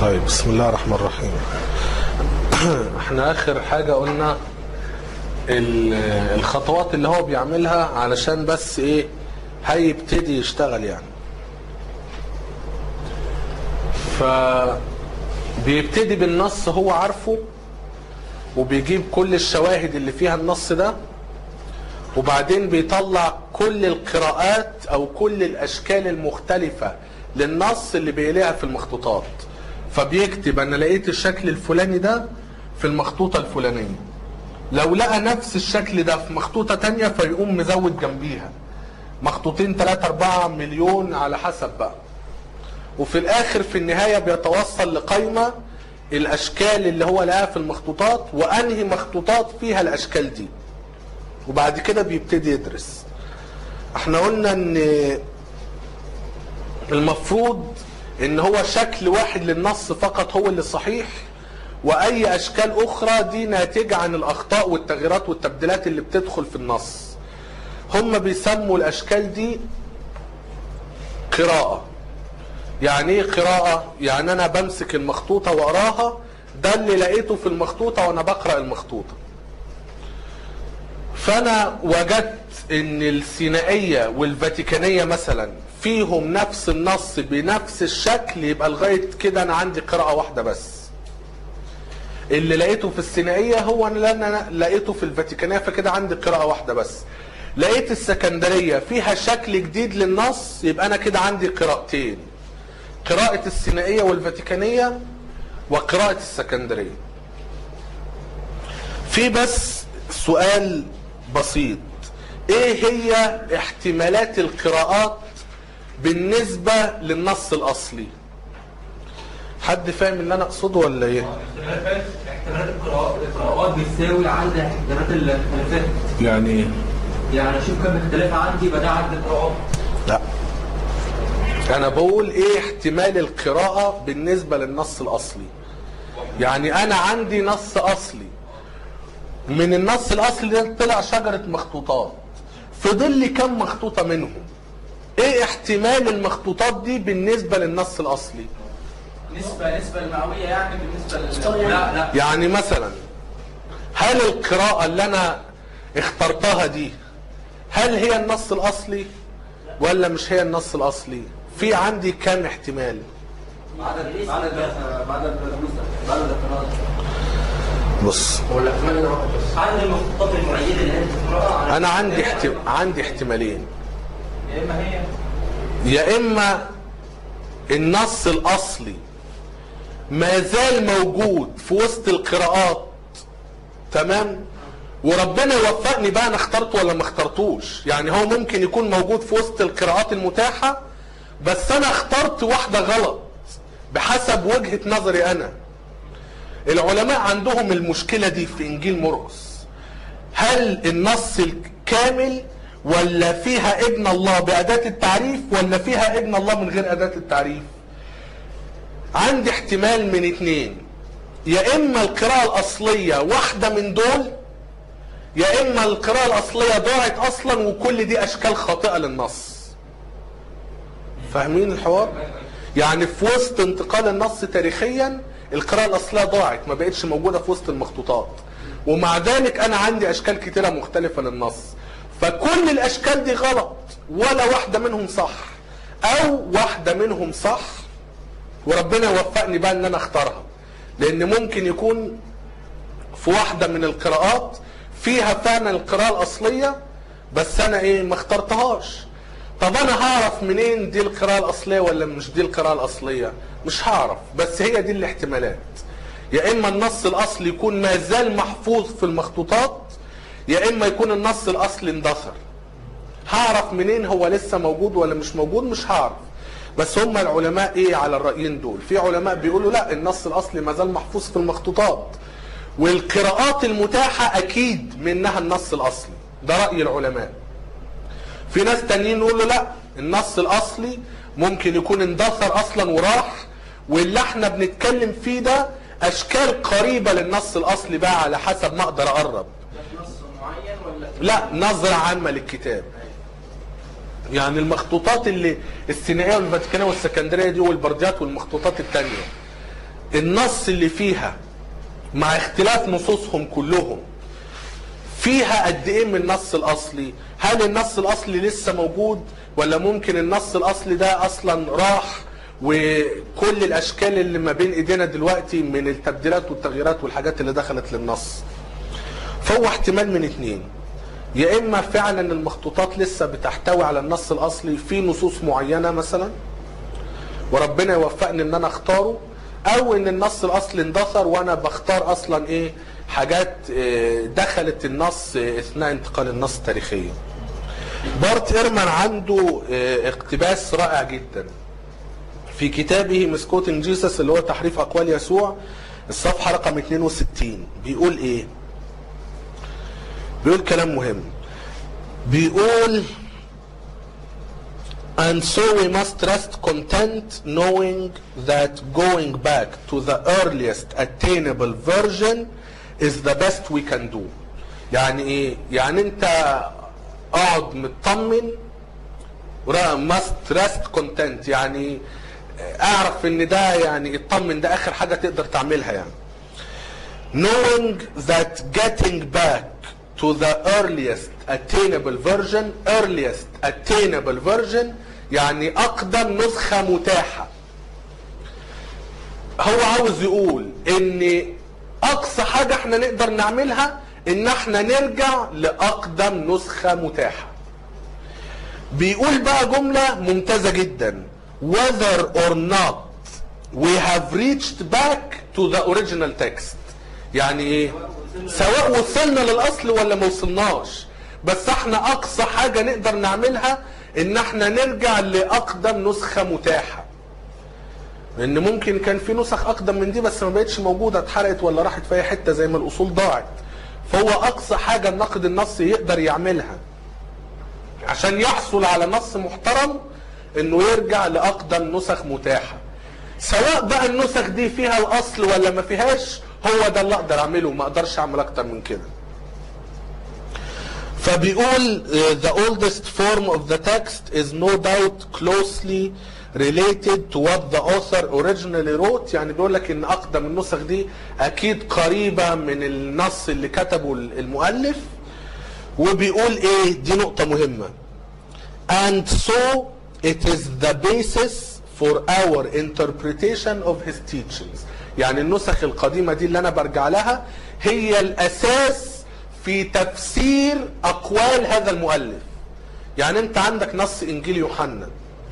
طيب بسم الله الرحمن الرحيم احنا اخر حاجة قلنا ال- الخطوات اللي هو بيعملها علشان بس ايه هيبتدي يشتغل يعني ف بيبتدي بالنص هو عارفه وبيجيب كل الشواهد اللي فيها النص ده وبعدين بيطلع كل القراءات او كل الاشكال المختلفة للنص اللي بيلاقيها في المخطوطات فبيكتب انا لقيت الشكل الفلاني ده في المخطوطة الفلانية لو لقى نفس الشكل ده في مخطوطة تانية فيقوم مزود جنبيها مخطوطين 3 4 مليون على حسب بقى وفي الاخر في النهاية بيتوصل لقائمة الاشكال اللي هو لقاها في المخطوطات وانهي مخطوطات فيها الاشكال دي وبعد كده بيبتدي يدرس احنا قلنا ان المفروض ان هو شكل واحد للنص فقط هو اللي صحيح واي اشكال اخرى دي ناتجة عن الاخطاء والتغييرات والتبديلات اللي بتدخل في النص هم بيسموا الاشكال دي قراءة يعني ايه قراءة يعني انا بمسك المخطوطة واقراها ده اللي لقيته في المخطوطة وانا بقرأ المخطوطة فانا وجدت ان السينائية والفاتيكانية مثلا فيهم نفس النص بنفس الشكل يبقى لغاية كده انا عندي قراءة واحدة بس اللي لقيته في السينائية هو اللي انا لقيته في الفاتيكانية فكده عندي قراءة واحدة بس لقيت السكندرية فيها شكل جديد للنص يبقى انا كده عندي قراءتين قراءة السينائية والفاتيكانية وقراءة السكندرية في بس سؤال بسيط ايه هي احتمالات القراءات بالنسبة للنص الاصلي حد فاهم اللي انا اقصده ولا ايه اختلافات احتمالات القراءات القراءات بتساوي عند احتمالات الاختلافات يعني ايه يعني اشوف كم اختلاف عندي يبقى ده عدد القراءات لا انا بقول ايه احتمال القراءة بالنسبة للنص الاصلي يعني انا عندي نص اصلي من النص الاصلي ده طلع شجرة مخطوطات فضل لي كم مخطوطة منهم ايه احتمال المخطوطات دي بالنسبة للنص الاصلي نسبة نسبة المئوية يعني بالنسبة لل لا لا يعني مثلا هل القراءة اللي انا اخترتها دي هل هي النص الاصلي ولا مش هي النص الاصلي في عندي كم احتمال عدد عدد عدد الفلوس ده عدد القراءات بص هو الاحتمال ده واحد بس عدد المخطوطات المعينة اللي انت تقراها انا عندي احتم... عندي احتمالين يا اما هي يا اما النص الاصلي ما زال موجود في وسط القراءات تمام وربنا يوفقني بقى انا اخترته ولا ما اخترتوش يعني هو ممكن يكون موجود في وسط القراءات المتاحة بس انا اخترت واحدة غلط بحسب وجهة نظري انا العلماء عندهم المشكلة دي في انجيل مرقس هل النص الكامل ولا فيها ابن الله بأداة التعريف ولا فيها ابن الله من غير أداة التعريف عندي احتمال من اتنين يا إما القراءة الأصلية واحدة من دول يا إما القراءة الأصلية ضاعت أصلا وكل دي أشكال خاطئة للنص فاهمين الحوار؟ يعني في وسط انتقال النص تاريخيا القراءة الأصلية ضاعت ما بقتش موجودة في وسط المخطوطات ومع ذلك أنا عندي أشكال كتيرة مختلفة للنص فكل الأشكال دي غلط ولا واحدة منهم صح أو واحدة منهم صح وربنا يوفقني بقى إن أنا أختارها لأن ممكن يكون في واحدة من القراءات فيها فعلا القراءة الأصلية بس أنا إيه ما اخترتهاش طب أنا هعرف منين دي القراءة الأصلية ولا مش دي القراءة الأصلية مش هعرف بس هي دي الاحتمالات يا إما النص الأصلي يكون ما زال محفوظ في المخطوطات يا إما يكون النص الأصلي اندثر هعرف منين هو لسه موجود ولا مش موجود مش هعرف بس هم العلماء ايه على الرأيين دول في علماء بيقولوا لا النص الاصلي ما زال محفوظ في المخطوطات والقراءات المتاحة اكيد منها النص الاصلي ده رأي العلماء في ناس تانيين يقولوا لا النص الاصلي ممكن يكون اندثر اصلا وراح واللي احنا بنتكلم فيه ده اشكال قريبة للنص الاصلي بقى على حسب ما اقدر اقرب نص معين ولا لا نظرة عامة للكتاب يعني المخطوطات اللي السينائية والفاتيكانية والسكندرية دي والبرديات والمخطوطات التانية النص اللي فيها مع اختلاف نصوصهم كلهم فيها قد ايه من النص الاصلي هل النص الاصلي لسه موجود ولا ممكن النص الاصلي ده اصلا راح وكل الاشكال اللي ما بين ايدينا دلوقتي من التبديلات والتغييرات والحاجات اللي دخلت للنص فهو احتمال من اتنين يا اما فعلا المخطوطات لسه بتحتوي على النص الاصلي في نصوص معينه مثلا وربنا يوفقني ان انا اختاره او ان النص الاصلي اندثر وانا بختار اصلا ايه حاجات آه، دخلت النص آه، اثناء انتقال النص تاريخيا بارت ايرمان عنده آه، اقتباس رائع جدا في كتابه مسكوتنج جيسس اللي هو تحريف اقوال يسوع الصفحه رقم 62 بيقول ايه بيقول كلام مهم بيقول And so we must rest content knowing that going back to the earliest attainable version is the best we can do. يعني ايه؟ يعني انت اقعد مطمن ورا- must rest content يعني اعرف ان ده يعني اطمن ده اخر حاجة تقدر تعملها يعني. knowing that getting back to the earliest attainable version earliest attainable version يعني اقدم نسخة متاحة هو عاوز يقول ان اقصى حاجة احنا نقدر نعملها ان احنا نرجع لاقدم نسخة متاحة بيقول بقى جملة ممتازة جدا whether or not we have reached back to the original text يعني ايه سواء وصلنا للاصل ولا ما وصلناش بس احنا اقصى حاجة نقدر نعملها ان احنا نرجع لاقدم نسخة متاحة لان ممكن كان في نسخ اقدم من دي بس ما بقتش موجودة اتحرقت ولا راحت في اي حتة زي ما الاصول ضاعت فهو اقصى حاجة الناقد النصي يقدر يعملها عشان يحصل على نص محترم انه يرجع لاقدم نسخ متاحه سواء بقى النسخ دي فيها الاصل ولا ما فيهاش هو ده اللي اقدر اعمله ما اقدرش اعمل اكتر من كده فبيقول uh, the oldest form of the text is no doubt closely related to what the author originally wrote يعني بيقول لك ان اقدم النسخ دي اكيد قريبة من النص اللي كتبه المؤلف وبيقول ايه دي نقطة مهمة and so it is the basis for our interpretation of his teachings يعني النسخ القديمة دي اللي انا برجع لها هي الاساس في تفسير اقوال هذا المؤلف يعني انت عندك نص انجيل يوحنا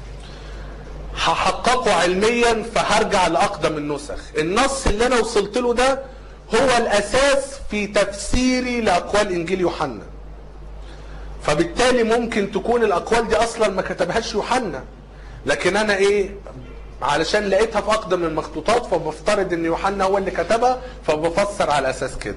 هحققه علميا فهرجع لاقدم النسخ النص اللي انا وصلت له ده هو الاساس في تفسيري لاقوال انجيل يوحنا فبالتالي ممكن تكون الاقوال دي اصلا ما كتبهاش يوحنا لكن انا ايه علشان لقيتها في اقدم المخطوطات فبفترض ان يوحنا هو اللي كتبها فبفسر على اساس كده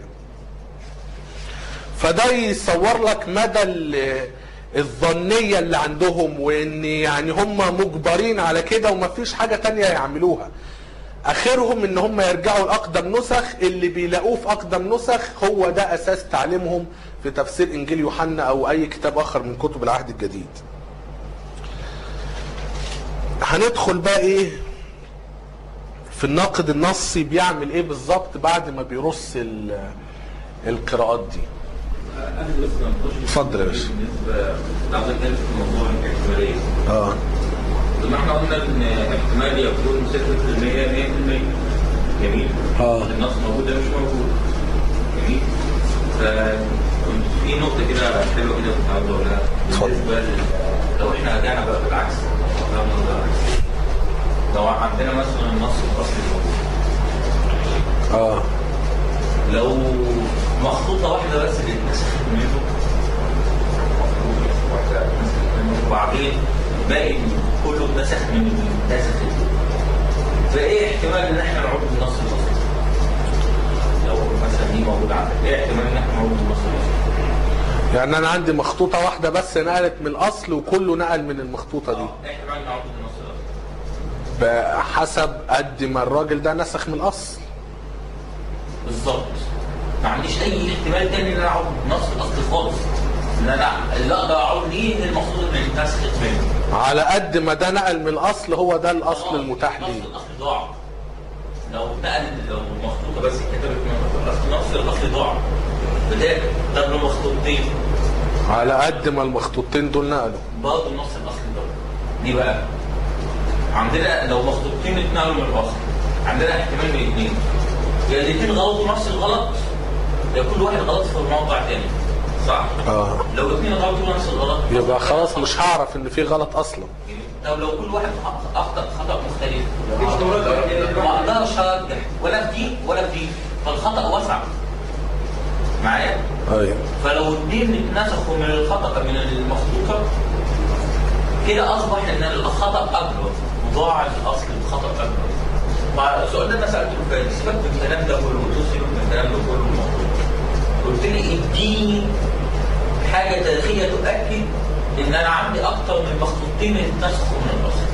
فده يصور لك مدى ال- الظنية اللي عندهم وان يعني هم مجبرين على كده ومفيش حاجة تانية يعملوها اخرهم ان هم يرجعوا لاقدم نسخ اللي بيلاقوه في اقدم نسخ هو ده اساس تعليمهم في تفسير انجيل يوحنا او اي كتاب اخر من كتب العهد الجديد هندخل بقى ايه في الناقد النصي بيعمل ايه بالظبط بعد ما بيرص ال- القراءات دي انا بس نخش اتفضل يا باشا. بالنسبه عاوز اتكلم في موضوع الاحتماليه اه زي ما احنا قلنا ان احتمال يكون 0% 100% جميل آه. النص موجود ده مش موجود جميل فكنت في نقطه كده حلوه كده كنت عاوز اقولها اتفضل. بالنسبه ل- لو احنا رجعنا بقى بالعكس فهمنا بالعكس لو عندنا مثلا النص الاصلي موجود اه لو مخطوطة واحدة بس اللي اتنسخت منه مخطوطة واحدة اتنسخت منه وبعدين باقي كله اتنسخ من اللي اتنسخ فايه احتمال ان احنا نعود بالنص الاصلي؟ لو مثلا دي موجودة عندك ايه احتمال ان احنا نعود بالنص الاصلي؟ يعني انا عندي مخطوطة واحدة بس نقلت من الاصل وكله نقل من المخطوطة دي اه ايه احتمال نعود بالنص الاصلي؟ بحسب قد ما الراجل ده نسخ من الاصل بالظبط ما عنديش اي احتمال تاني ان انا اعود بالنص الاصلي خالص ان انا اللي اقدر اعود ليه المفروض ان اتنسخت منه على قد ما ده نقل من الاصل هو ده الاصل آه، المتاح الأصل- ليه الاصل ضاع لو نقل لو مخطوطه بس كتبت من الاصل نفس الاصل ضاع بدايه طب لو مخطوطتين على قد ما المخطوطين دول نقلوا برضه نفس الاصل ضاع ليه بقى؟ عندنا لو مخطوطتين اتنقلوا من الاصل عندنا احتمال من الاثنين يا الاثنين غلطوا نفس الغلط يا كل واحد غلط في موضع تاني صح؟ اه لو الاثنين غلطوا نفس الغلط يبقى خلاص مش هعرف ان في غلط اصلا طب لو كل واحد اخطا خطا مختلف ما اقدرش ارجح ولا في دي ولا في دي فالخطا وسع معايا ايوه فلو اثنين اتنسخوا من الخطا من المخطوطه كده اصبح ان الخطا اكبر ضاع الاصل الخطا اكبر مع السؤال ده انا سالته فادي سيبك من الكلام ده كله قلت له سيبك من الكلام ده كله قلت لي اديني حاجه تاريخيه تؤكد ان انا عندي اكتر من مخطوطتين اتنسخوا من الاصل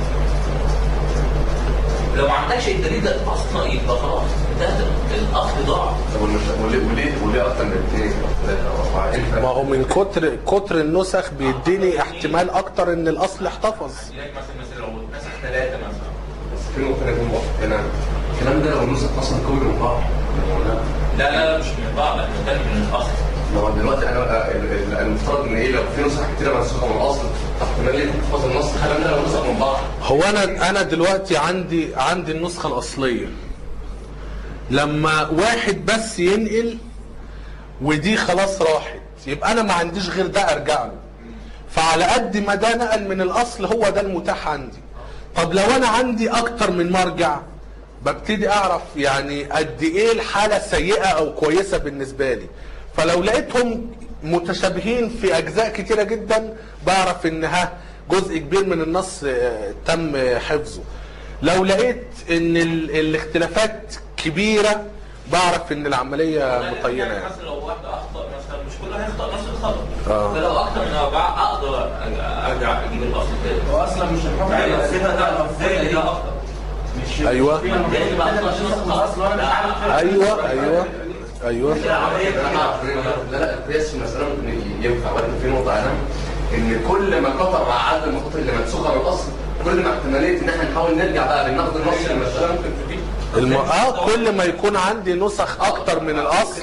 لو ما عندكش الدليل ده اصلا يبقى خلاص انتهت الاصل ضاع طب والمش- وليه وليه وليه اكتر من اثنين او ثلاثه او اربعه؟ إيه الفرق؟ ما هو من كتر كتر النسخ بيديني احتمال اكتر ان الاصل احتفظ يعني مثلا مثلا لو اتنسخ ثلاثه مثلا بس في نقطه انا موافق هنا الكلام ده لو النسخ اصلا كوبي من بعض ولا لا لا لا مش من بعض احنا بنتكلم من الاصل ما هو دلوقتي انا ال- ال- المفترض ان ايه لو في نسخ كتيره منسوخه من الاصل طب احتمال ليه تحفظ النص الكلام ده لو نسخ من بعض هو انا انا دلوقتي عندي عندي النسخه الاصليه لما واحد بس ينقل ودي خلاص راحت يبقى انا ما عنديش غير ده ارجع له فعلى قد ما ده نقل من الاصل هو ده المتاح عندي طب لو انا عندي اكتر من مرجع ببتدي اعرف يعني قد ايه الحاله سيئه او كويسه بالنسبه لي فلو لقيتهم متشابهين في اجزاء كتيره جدا بعرف ان ها جزء كبير من النص آه، تم حفظه لو لقيت ان ال- الاختلافات كبيره بعرف ان العمليه مطينه يعني. مثلا لو واحد اخطا مثلا مش كله هيخطا نفس الخطا آه. فلو اكتر من اربعه اقدر أرجع- ارجع اجيب الاصل تاني هو اصلا مش الحكم يعني ده الصفه ده الصفه دي ده اخطا مش أيوة. في المفروض يعني بقى كده مش نسخ من الاصل وانا مش عارف ايوه ايوه ايوه انا اعرف لا لا القياس في المساله ممكن ينفع ولكن في نقطه اهم ان كل ما كتر مع عدد المخطوط اللي منسوخه من الاصل كل ما احتماليه ان احنا نحاول نرجع بقى للنقد النصي للمساله ممكن تزيد الم... اه كل ما يكون عندي نسخ اكتر من الاصل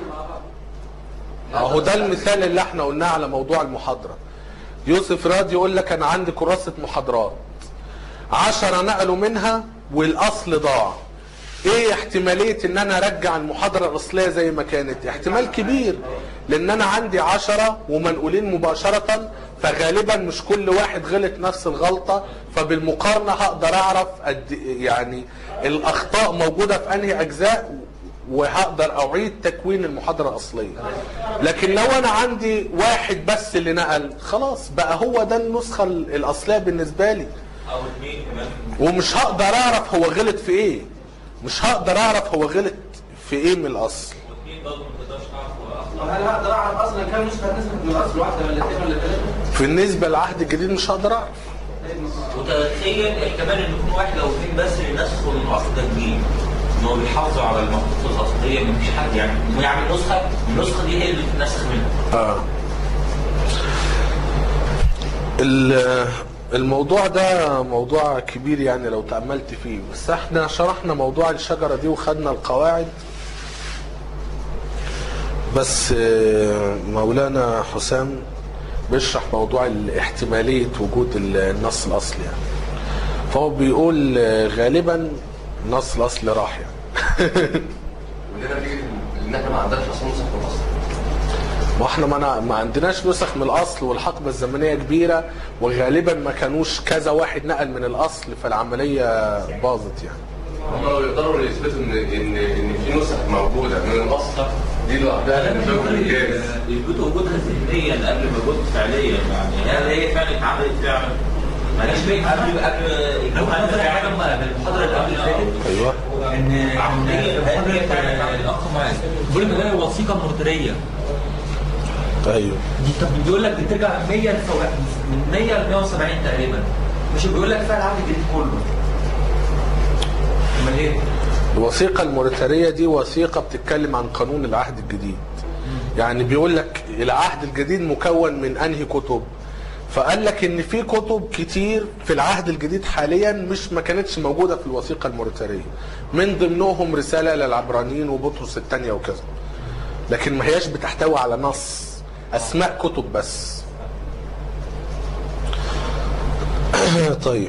اهو ده المثال اللي احنا قلناه على موضوع المحاضرة يوسف راد يقول لك انا عندي كراسة محاضرات عشرة نقلوا منها والاصل ضاع ايه احتمالية ان انا ارجع المحاضرة الاصلية زي ما كانت احتمال كبير لان انا عندي عشرة ومنقولين مباشرة فغالبا مش كل واحد غلط نفس الغلطة فبالمقارنة هقدر اعرف قد يعني الاخطاء موجودة في انهي اجزاء وهقدر اعيد تكوين المحاضرة الاصلية لكن لو انا عندي واحد بس اللي نقل خلاص بقى هو ده النسخة الاصلية بالنسبة لي او اثنين كمان ومش هقدر اعرف هو غلط في ايه مش هقدر اعرف هو غلط في ايه من الاصل واثنين برضه ما تقدرش تعرف هو اخطا طب هل هقدر اعرف اصلا كام نسخه نسخه من الاصل واحده ولا اثنين ولا ثلاثه؟ بالنسبة للعهد الجديد مش هقدر اعرف وتاريخيا احتمال ان يكون واحد او اثنين بس اللي نسخوا من الاصل ده جديد ان هو بيحافظوا على المخطوط الاصليه مفيش حد يعني إنه يعمل نسخه النسخه دي هي اللي بتتنسخ منها آه. ال- الموضوع ده موضوع كبير يعني لو تأملت فيه بس احنا شرحنا موضوع الشجرة دي وخدنا القواعد بس آه، مولانا حسام بيشرح موضوع احتمالية وجود النص الأصلي يعني فهو بيقول آه، غالبا النص الأصلي راح يعني ولنا نتيجه ان احنا ما عندناش اصلا نسخ من الاصل ما احنا ما, أنا- ما عندناش نسخ من الاصل والحقبه الزمنيه كبيره وغالبا ما كانوش كذا واحد نقل من الاصل فالعمليه باظت يعني هم لو يقدروا يثبتوا ان ان ان في نسخ موجوده من الاصل دي لوحدها بالنسبه لهم انجاز يثبتوا وجودها ذهنيا قبل ما وجود فعليا يعني هل هي فعلا اتعملت فعلا؟ معلش بيه قبل قبل لو هنظر حاجه المحاضره اللي قبل اللي فاتت ايوه ان عملية محاضره فعلا. الاخ معاذ بيقول لك ده وثيقه مرتريه ايوه دي طب بيقول لك بترجع من 100 ل من 100 ل 170 تقريبا مش بيقول لك فيها العهد الجديد كله امال ايه؟ الوثيقه الموريتانيه دي وثيقه بتتكلم عن قانون العهد الجديد يعني بيقول لك العهد الجديد مكون من انهي كتب فقال لك ان في كتب كتير في العهد الجديد حاليا مش ما كانتش موجوده في الوثيقه الموريتانيه من ضمنهم رساله للعبرانيين وبطرس الثانيه وكذا لكن ما هياش بتحتوي على نص اسماء كتب بس طيب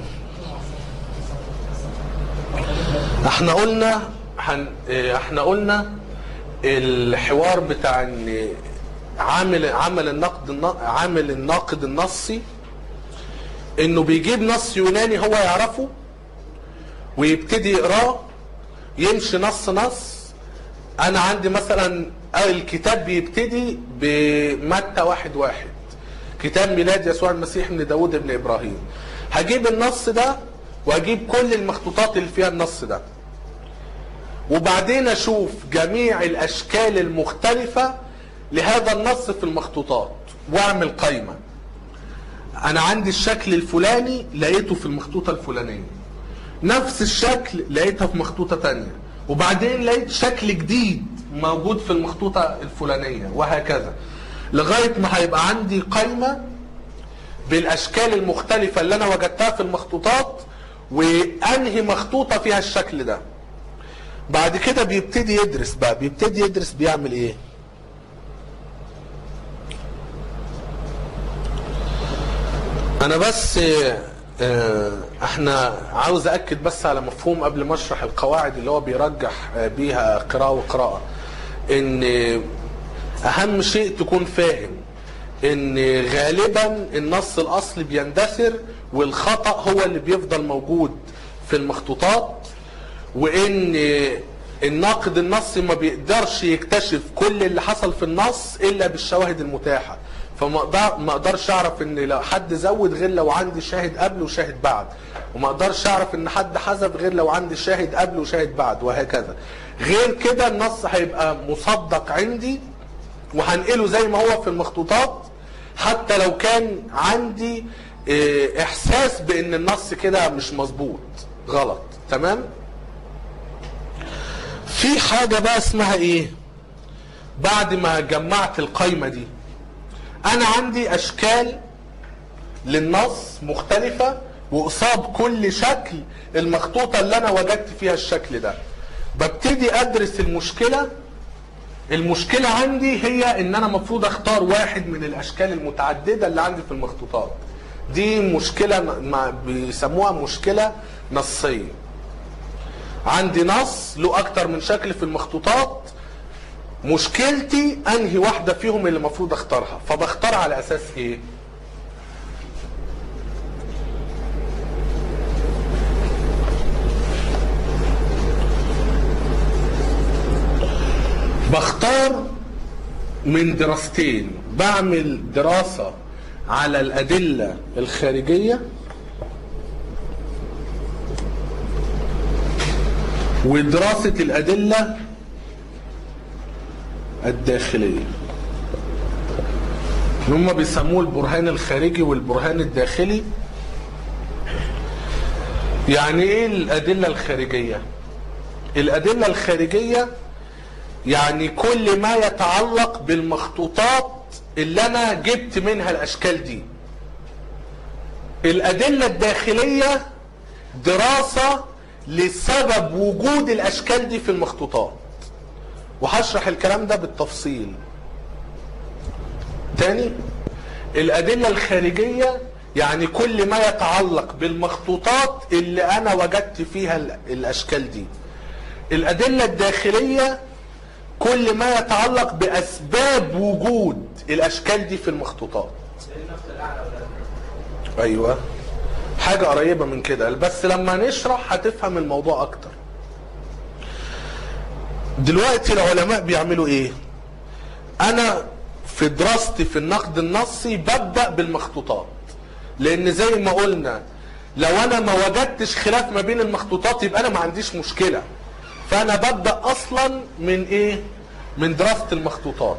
احنا قلنا حن... اه، احنا قلنا الحوار بتاع ان عامل عمل النقد الن- عامل الناقد النصي انه بيجيب نص يوناني هو يعرفه ويبتدي يقراه يمشي نص نص انا عندي مثلا الكتاب بيبتدي بمتى واحد واحد كتاب ميلاد يسوع المسيح من داود ابن ابراهيم هجيب النص ده واجيب كل المخطوطات اللي فيها النص ده وبعدين اشوف جميع الاشكال المختلفة لهذا النص في المخطوطات واعمل قائمة انا عندي الشكل الفلاني لقيته في المخطوطة الفلانية نفس الشكل لقيتها في مخطوطة تانية وبعدين لقيت شكل جديد موجود في المخطوطة الفلانية وهكذا لغاية ما هيبقى عندي قائمة بالاشكال المختلفة اللي انا وجدتها في المخطوطات وانهي مخطوطة فيها الشكل ده بعد كده بيبتدي يدرس بقى بيبتدي يدرس بيعمل ايه انا بس آه، احنا عاوز اكد بس على مفهوم قبل ما اشرح القواعد اللي هو بيرجح آه، بيها قراءة وقراءة ان اهم شيء تكون فاهم ان غالبا النص الاصلي بيندثر والخطأ هو اللي بيفضل موجود في المخطوطات وان الناقد النصي ما بيقدرش يكتشف كل اللي حصل في النص الا بالشواهد المتاحه فما اقدر ما اقدرش اعرف ان لو حد زود غير لو عندي شاهد قبل وشاهد بعد وما اقدرش اعرف ان حد حذف غير لو عندي شاهد قبل وشاهد بعد وهكذا غير كده النص هيبقى مصدق عندي وهنقله زي ما هو في المخطوطات حتى لو كان عندي اه، احساس بان النص كده مش مظبوط غلط تمام في حاجة بقى اسمها ايه بعد ما جمعت القايمة دي انا عندي اشكال للنص مختلفة وقصاد كل شكل المخطوطة اللي انا وجدت فيها الشكل ده ببتدي ادرس المشكلة المشكلة عندي هي ان انا مفروض اختار واحد من الاشكال المتعددة اللي عندي في المخطوطات دي مشكلة ما بيسموها مشكلة نصية عندي نص له اكتر من شكل في المخطوطات مشكلتي انهي واحدة فيهم اللي المفروض اختارها فبختار على اساس ايه بختار من دراستين بعمل دراسة على الأدلة الخارجية ودراسة الأدلة الداخلية اللي هم بيسموه البرهان الخارجي والبرهان الداخلي يعني ايه الأدلة الخارجية الأدلة الخارجية يعني كل ما يتعلق بالمخطوطات اللي انا جبت منها الاشكال دي الادلة الداخلية دراسة لسبب وجود الاشكال دي في المخطوطات وهشرح الكلام ده بالتفصيل تاني الادلة الخارجية يعني كل ما يتعلق بالمخطوطات اللي انا وجدت فيها ال- الاشكال دي الادلة الداخلية كل ما يتعلق باسباب وجود الاشكال دي في المخطوطات ايوه حاجة قريبة من كده بس لما نشرح هتفهم الموضوع اكتر دلوقتي العلماء بيعملوا ايه انا في دراستي في النقد النصي ببدأ بالمخطوطات لان زي ما قلنا لو انا ما وجدتش خلاف ما بين المخطوطات يبقى انا ما عنديش مشكلة فانا ببدأ اصلا من ايه من دراسة المخطوطات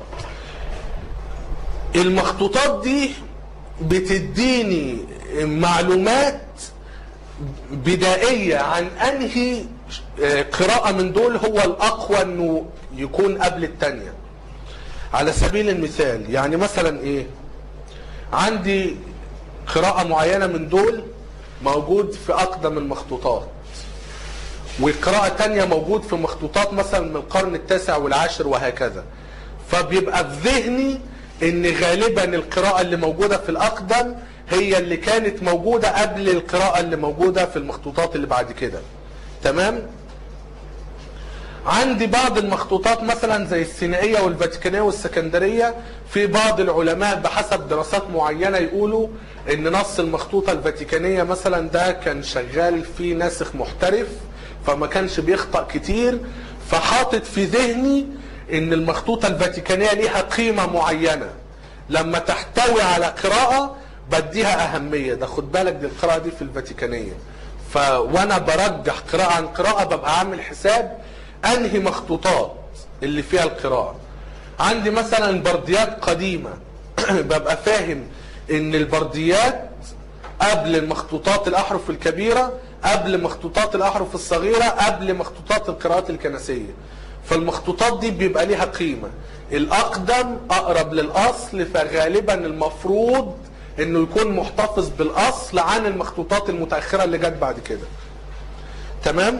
المخطوطات دي بتديني معلومات بدائية عن انهي آه، قراءة من دول هو الاقوى انه يكون قبل التانية على سبيل المثال يعني مثلا ايه عندي قراءة معينة من دول موجود في أقدم المخطوطات وقراءة تانية موجود في مخطوطات مثلا من القرن التاسع والعاشر وهكذا فبيبقى في ذهني ان غالبا القراءة اللي موجودة في الأقدم هي اللي كانت موجودة قبل القراءة اللي موجودة في المخطوطات اللي بعد كده تمام عندي بعض المخطوطات مثلا زي السينائية والفاتيكانية والسكندرية في بعض العلماء بحسب دراسات معينة يقولوا ان نص المخطوطة الفاتيكانية مثلا ده كان شغال فيه ناسخ محترف فما كانش بيخطأ كتير فحاطط في ذهني ان المخطوطة الفاتيكانية ليها قيمة معينة لما تحتوي على قراءة بديها أهمية ده خد بالك دي القراءة دي في الفاتيكانية ف وانا برجح قراءة عن قراءة ببقى عامل حساب انهي مخطوطات اللي فيها القراءة عندي مثلا برديات قديمة ببقى فاهم ان البرديات قبل المخطوطات الاحرف الكبيرة قبل مخطوطات الاحرف الصغيرة قبل مخطوطات القراءات الكنسية فالمخطوطات دي بيبقى ليها قيمة الاقدم اقرب للاصل فغالبا المفروض انه يكون محتفظ بالاصل عن المخطوطات المتاخره اللي جت بعد كده تمام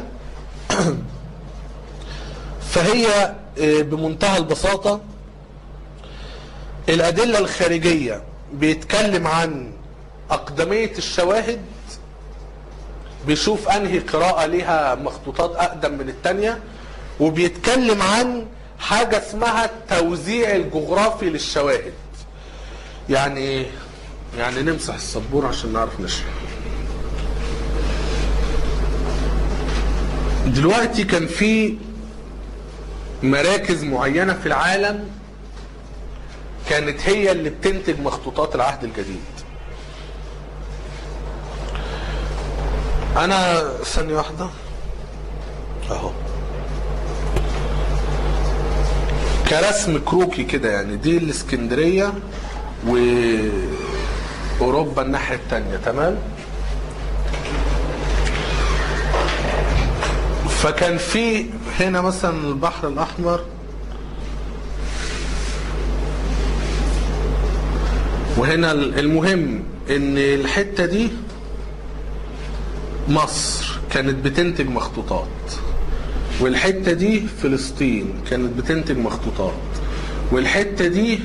فهي آه، بمنتهى البساطه الادله الخارجيه بيتكلم عن اقدميه الشواهد بيشوف انهي قراءه ليها مخطوطات اقدم من الثانيه وبيتكلم عن حاجه اسمها التوزيع الجغرافي للشواهد يعني ايه يعني نمسح السبورة عشان نعرف نشرح دلوقتي كان في مراكز معينة في العالم كانت هي اللي بتنتج مخطوطات العهد الجديد انا ثانية واحدة اهو كرسم كروكي كده يعني دي الاسكندرية واوروبا الناحية التانية تمام فكان في هنا مثلا البحر الاحمر وهنا المهم ان الحتة دي مصر كانت بتنتج مخطوطات والحتة دي فلسطين كانت بتنتج مخطوطات والحتة دي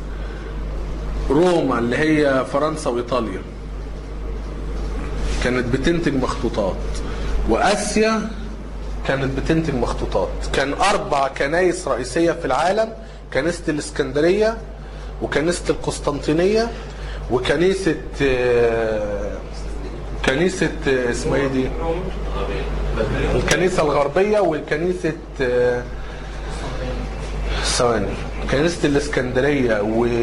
روما اللي هي فرنسا وايطاليا كانت بتنتج مخطوطات واسيا كانت بتنتج مخطوطات كان اربع كنايس رئيسيه في العالم كنيسه الاسكندريه وكنيسه القسطنطينيه وكنيسه آه، كنيسه آه، اسمها ايه دي؟ الكنيسه الغربيه والكنيسه آه، ثواني كنيسه الاسكندريه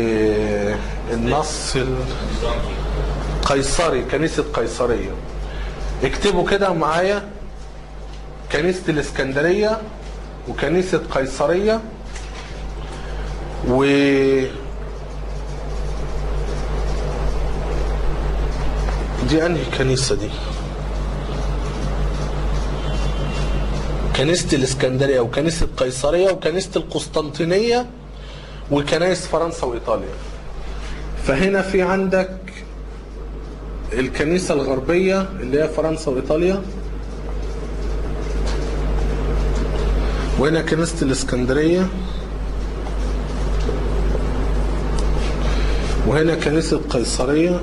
والنص القيصري كنيسه قيصريه اكتبوا كده معايا كنيسه الاسكندريه وكنيسه قيصريه و دي انهي كنيسه دي كنيسه الاسكندريه وكنيسه قيصريه وكنيسه القسطنطينيه وكنائس فرنسا وايطاليا فهنا في عندك الكنيسه الغربيه اللي هي فرنسا وايطاليا وهنا كنيسه الاسكندريه وهنا كنيسه قيصريه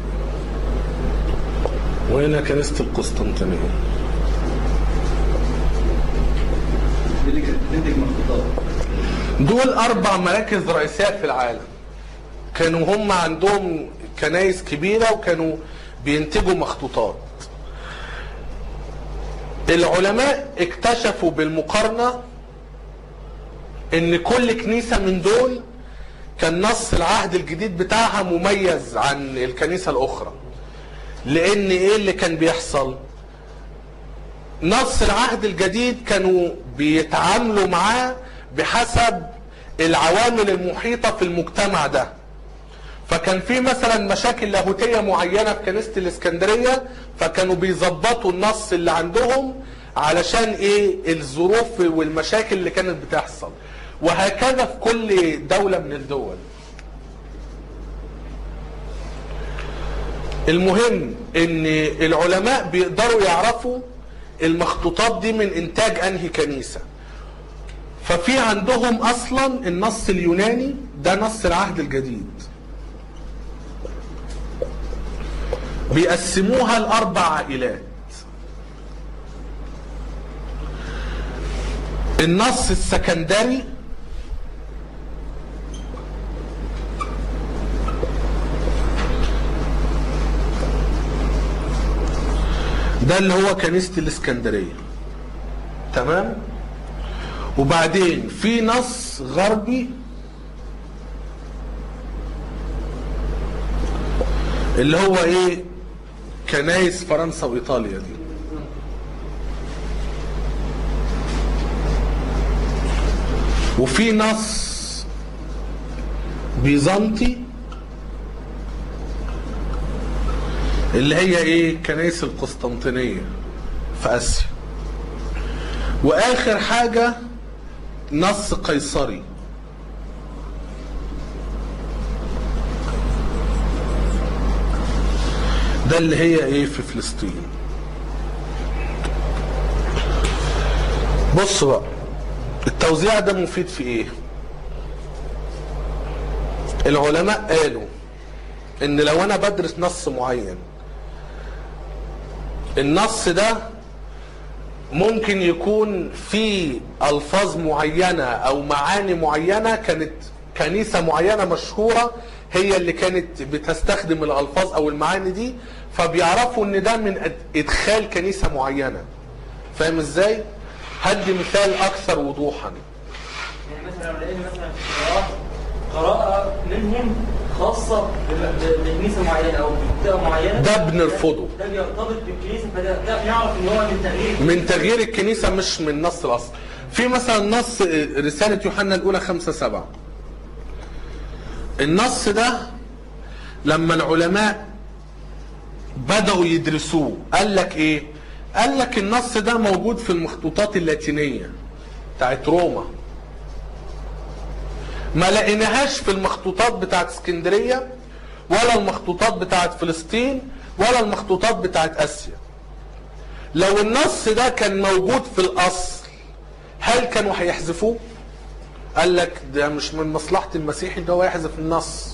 وهنا كنيسه القسطنطينيه دي اللي كانت بتنتج مخطوطات دول اربع مراكز رئيسيه في العالم كانوا هم عندهم كنايس كبيره وكانوا بينتجوا مخطوطات العلماء اكتشفوا بالمقارنه ان كل كنيسه من دول كان نص العهد الجديد بتاعها مميز عن الكنيسه الاخرى لان ايه اللي كان بيحصل نص العهد الجديد كانوا بيتعاملوا معاه بحسب العوامل المحيطة في المجتمع ده فكان في مثلا مشاكل لاهوتية معينة في كنيسة الاسكندرية فكانوا بيظبطوا النص اللي عندهم علشان ايه الظروف والمشاكل اللي كانت بتحصل وهكذا في كل دولة من الدول المهم ان العلماء بيقدروا يعرفوا المخطوطات دي من انتاج انهي كنيسة ففي عندهم اصلا النص اليوناني ده نص العهد الجديد بيقسموها لاربع عائلات النص السكندري ده اللي هو كنيسة الاسكندرية تمام وبعدين في نص غربي اللي هو ايه كنايس فرنسا وايطاليا دي وفي نص بيزنطي اللي هي ايه كنائس القسطنطينية في اسيا واخر حاجة نص قيصري ده اللي هي ايه في فلسطين بص بقى التوزيع ده مفيد في ايه العلماء قالوا ان لو انا بدرس نص معين النص ده ممكن يكون في الفاظ معينه او معاني معينه كانت كنيسه معينه مشهوره هي اللي كانت بتستخدم الالفاظ او المعاني دي فبيعرفوا ان ده من أد- ادخال كنيسه معينه فاهم ازاي هدي مثال اكثر وضوحا يعني مثلا لو لقينا مثلا قراءة قراءة منهم خاصة بم- بكنيسة معينة أو بمنطقة معينة ده بنرفضه. ده بيرتبط بالكنيسة فده ده بنعرف إن هو من تغيير من تغيير الكنيسة مش من نص الأصل في مثلا نص رسالة يوحنا الأولى خمسة سبعة النص ده لما العلماء بدأوا يدرسوه قال لك إيه قال لك النص ده موجود في المخطوطات اللاتينية بتاعت روما ما لقيناهاش في المخطوطات بتاعت اسكندرية ولا المخطوطات بتاعت فلسطين ولا المخطوطات بتاعت آسيا لو النص ده كان موجود في الاصل هل كانوا هيحذفوه قال لك ده مش من مصلحة المسيحي ده هو يحذف النص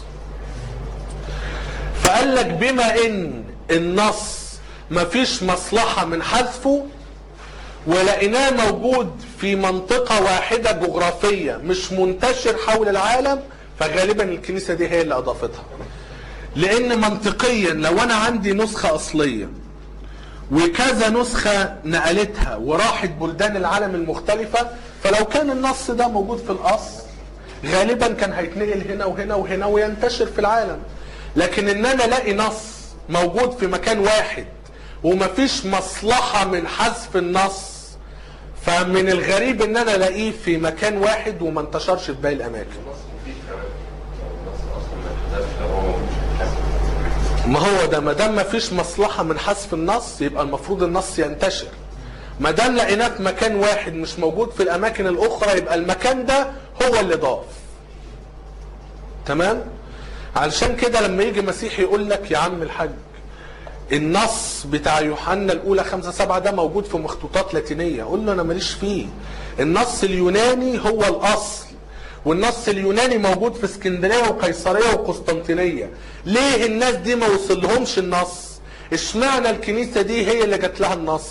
فقال لك بما ان النص مفيش مصلحة من حذفه ولقيناه موجود في منطقة واحدة جغرافية مش منتشر حول العالم فغالبا الكنيسة دي هي اللي اضافتها لان منطقيا لو انا عندي نسخة اصلية وكذا نسخة نقلتها وراحت بلدان العالم المختلفة فلو كان النص ده موجود في الأصل غالبا كان هيتنقل هنا وهنا وهنا وينتشر في العالم لكن ان انا الاقي نص موجود في مكان واحد ومفيش مصلحة من حذف النص فمن الغريب ان انا الاقيه في مكان واحد وما انتشرش في باقي الاماكن النص مفيد كمان النص اصلا ما اتكتبش لو هو موجود في الكتاب. ما هو ده ما دام ما فيش مصلحه من حذف النص يبقى المفروض النص ينتشر ما دام لقيناه في مكان واحد مش موجود في الاماكن الاخرى يبقى المكان ده هو اللي ضاف تمام علشان كده لما يجي مسيحي يقول لك يا عم الحاج النص بتاع يوحنا الاولى خمسة سبعة ده موجود في مخطوطات لاتينية قول له انا ماليش فيه النص اليوناني هو الاصل والنص اليوناني موجود في اسكندريه وقيصريه وقسطنطينيه ليه الناس دي ما وصلهمش النص اشمعنى الكنيسه دي هي اللي جات لها النص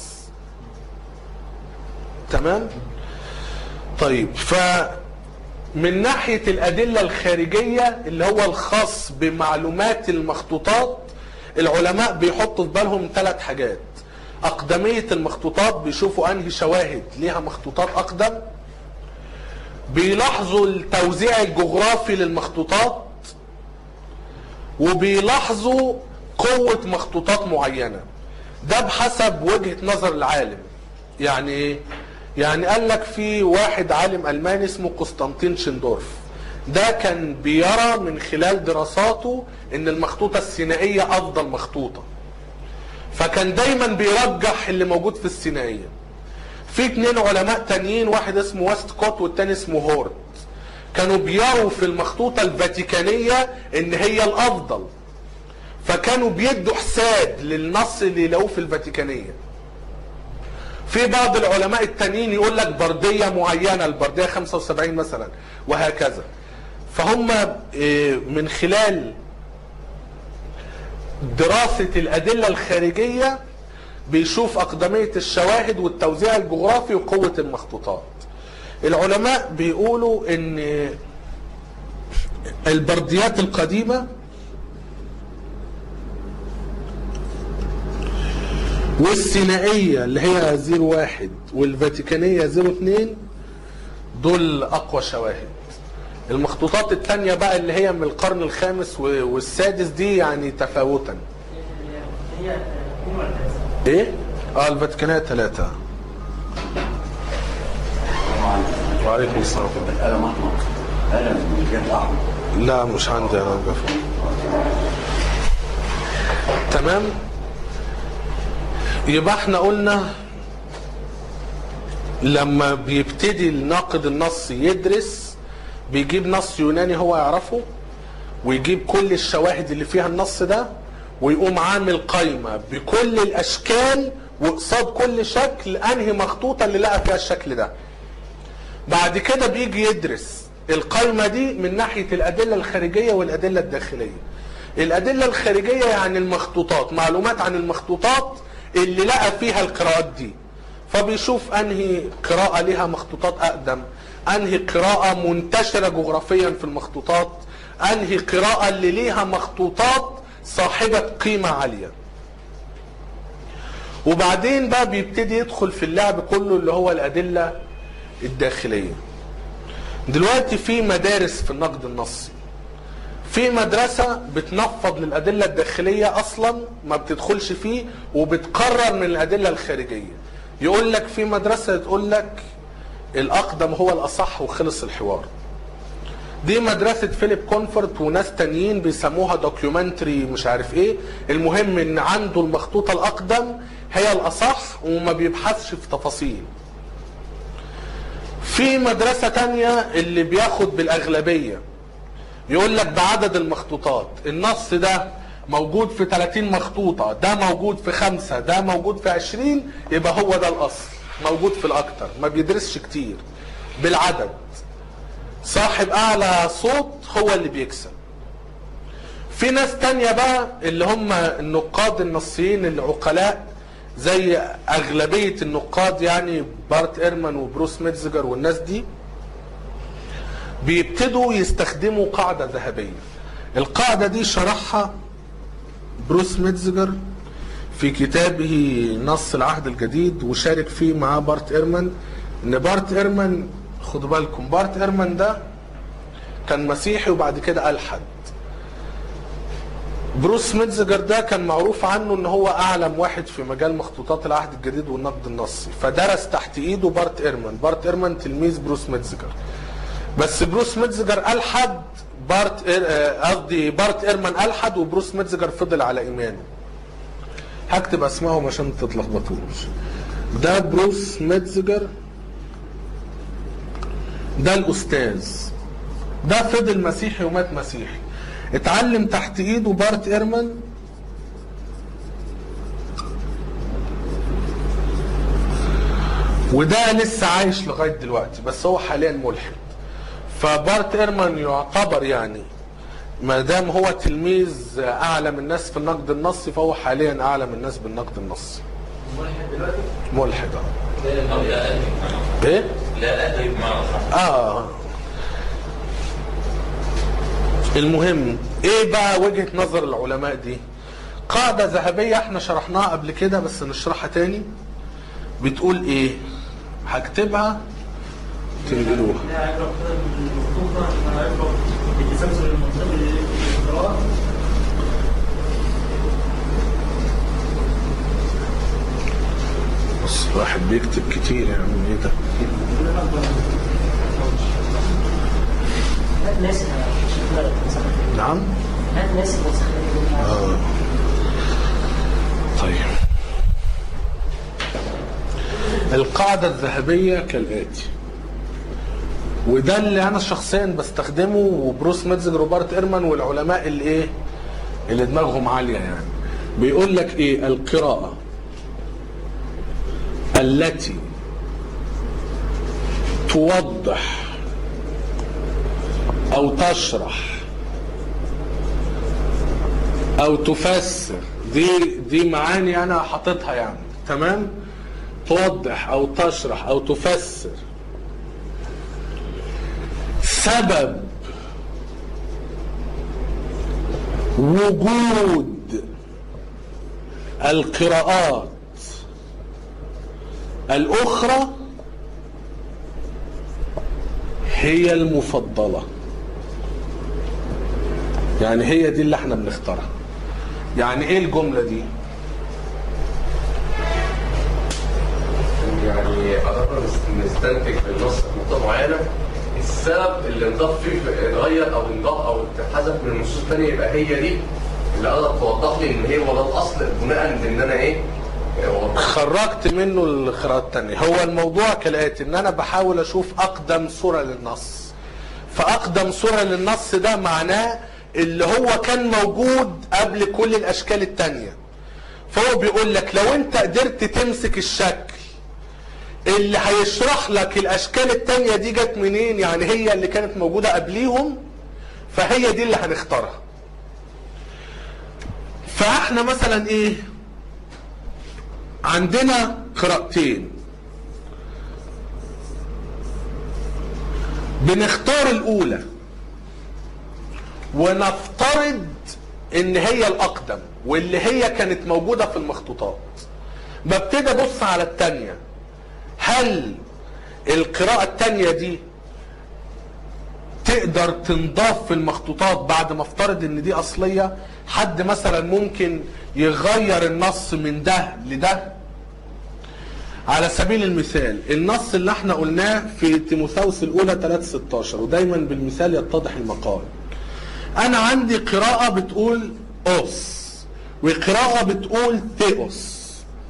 تمام طيب ف من ناحيه الادله الخارجيه اللي هو الخاص بمعلومات المخطوطات العلماء بيحطوا في بالهم ثلاث حاجات اقدميه المخطوطات بيشوفوا انهي شواهد ليها مخطوطات اقدم بيلاحظوا التوزيع الجغرافي للمخطوطات وبيلاحظوا قوة مخطوطات معينة ده بحسب وجهة نظر العالم يعني ايه؟ يعني قال لك في واحد عالم ألماني اسمه قسطنطين شندورف ده كان بيرى من خلال دراساته ان المخطوطة السينائية افضل مخطوطة فكان دايما بيرجح اللي موجود في السينائية في اتنين علماء تانيين واحد اسمه ويست كوت والتاني اسمه هورت كانوا بيروا في المخطوطة الفاتيكانية ان هي الافضل فكانوا بيدوا حساب للنص اللي يلاقوه في الفاتيكانيه في بعض العلماء التانيين يقول لك برديه معينه البرديه 75 مثلا وهكذا فهم إيه، من خلال دراسه الادله الخارجيه بيشوف اقدميه الشواهد والتوزيع الجغرافي وقوه المخطوطات العلماء بيقولوا ان البرديات القديمه والسينائية اللي هي 01 والفاتيكانية 02 دول أقوى شواهد المخطوطات التانية بقى اللي هي من القرن الخامس و- والسادس دي يعني تفاوتا هي اثنين ولا ثلاثة؟ ايه؟ اه الفاتيكانية ثلاثة وعليكم السلام قلم احمر قلم من غير احمر لا مش عندي انا الجفا تمام يبقى احنا قلنا لما بيبتدي الناقد النص يدرس بيجيب نص يوناني هو يعرفه ويجيب كل الشواهد اللي فيها النص ده ويقوم عامل قايمة بكل الأشكال وقصاد كل شكل أنهي مخطوطة اللي لقى فيها الشكل ده بعد كده بيجي يدرس القائمة دي من ناحية الأدلة الخارجية والأدلة الداخلية الأدلة الخارجية يعني المخطوطات معلومات عن المخطوطات اللي لقى فيها القراءات دي فبيشوف أنهي قراءة لها مخطوطات أقدم أنهي قراءة منتشرة جغرافيا في المخطوطات أنهي قراءة اللي ليها مخطوطات صاحبة قيمة عالية وبعدين بقى بيبتدي يدخل في اللعب كله اللي هو الأدلة الداخلية دلوقتي في مدارس في النقد النصي في مدرسة بتنفض للأدلة الداخلية أصلا ما بتدخلش فيه وبتقرر من الأدلة الخارجية يقول لك في مدرسة تقول لك الأقدم هو الأصح وخلص الحوار دي مدرسة فيليب كونفورت وناس تانيين بيسموها دوكيومنتري مش عارف ايه المهم ان عنده المخطوطة الأقدم هي الأصح وما بيبحثش في تفاصيل في مدرسة تانية اللي بياخد بالأغلبية يقول لك بعدد المخطوطات النص ده موجود في 30 مخطوطة ده موجود في خمسة ده موجود في 20 يبقى هو ده الأصل موجود في الأكتر ما بيدرسش كتير بالعدد صاحب أعلى صوت هو اللي بيكسب في ناس تانية بقى اللي هم النقاد النصيين العقلاء زي أغلبية النقاد يعني بارت إيرمان وبروس ميتزجر والناس دي بيبتدوا يستخدموا قاعدة ذهبية القاعدة دي شرحها بروس ميتزجر في كتابه نص العهد الجديد وشارك فيه معاه بارت إيرمان ان بارت إيرمان خدوا بالكم بارت إيرمان ده كان مسيحي وبعد كده ألحد بروس ميتزجر ده كان معروف عنه ان هو اعلم واحد في مجال مخطوطات العهد الجديد والنقد النصي فدرس تحت ايده بارت ايرمان بارت ايرمان تلميذ بروس ميتزجر بس بروس ميتزجر الحد بارت إير- آه، قصدي بارت ايرمان الحد وبروس ميتزجر فضل على ايمانه هكتب اسمائهم عشان ما تتلخبطوش ده بروس ميتزجر ده الاستاذ ده فضل مسيحي ومات مسيحي اتعلم تحت ايده بارت ايرمان وده لسه عايش لغايه دلوقتي بس هو حاليا ملحد فبارت ايرمان يعتبر يعني ما دام هو تلميذ اعلم الناس في النقد النصي فهو حاليا اعلم الناس بالنقد النصي ملحد دلوقتي ملحد اه أو لا أدري بمعنى ايه لا أدري بمعنى صح اه المهم ايه بقى وجهة نظر العلماء دي قاعدة ذهبية احنا شرحناها قبل كده بس نشرحها تاني بتقول ايه هكتبها تنقلوها لا عبرة كده بالخطوط أنا عبرة بالتسلسل المنطقي للقراءة بص الواحد بيكتب كتير يعني ايه ده هات ناس شكلها مسخنة نعم هات ناس مسخنة آه. طيب القاعدة الذهبية كالآتي وده اللي أنا شخصيا بستخدمه وبروس ميتزج روبرت إيرمان والعلماء اللي إيه اللي دماغهم عالية يعني بيقول لك ايه القراءة التي توضح او تشرح او تفسر دي دي معاني انا حاططها يعني تمام توضح او تشرح او تفسر سبب وجود القراءات الاخرى هي المفضله يعني هي دي اللي احنا بنختارها يعني ايه الجمله دي يعني قدرنا نستنتج من نص نقطة معينة السبب اللي انضاف فيه اتغير او انضاف او اتحذف من النصوص الثانية يبقى هي دي اللي قدرت توضح لي ان هي هو ده الاصل بناء ان انا ايه هو خرجت منه القراءة التانية هو الموضوع كالآتي ان انا بحاول اشوف اقدم صورة للنص فاقدم صورة للنص ده معناه اللي هو كان موجود قبل كل الاشكال التانية فهو بيقول لك لو انت قدرت تمسك الشكل اللي هيشرح لك الاشكال التانية دي جت منين يعني هي اللي كانت موجودة قبليهم فهي دي اللي هنختارها فاحنا مثلا ايه عندنا قراءتين بنختار الاولى ونفترض ان هي الاقدم واللي هي كانت موجودة في المخطوطات ببتدي ابص على التانية هل القراءة التانية دي تقدر تنضاف في المخطوطات بعد ما افترض ان دي اصلية حد مثلا ممكن يغير النص من ده لده على سبيل المثال النص اللي احنا قلناه في تيموثاوس الاولى 3 16 ودايما بالمثال يتضح المقال انا عندي قراءة بتقول اوس وقراءة بتقول ثيوس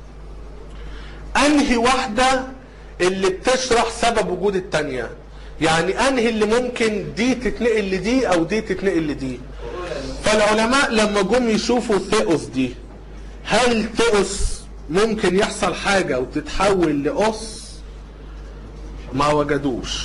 انهي واحدة اللي بتشرح سبب وجود التانية يعني انهي اللي ممكن دي تتنقل لدي او دي تتنقل لدي فالعلماء لما جم يشوفوا ثيوس دي هل ثيوس ممكن يحصل حاجة وتتحول لأس ما وجدوش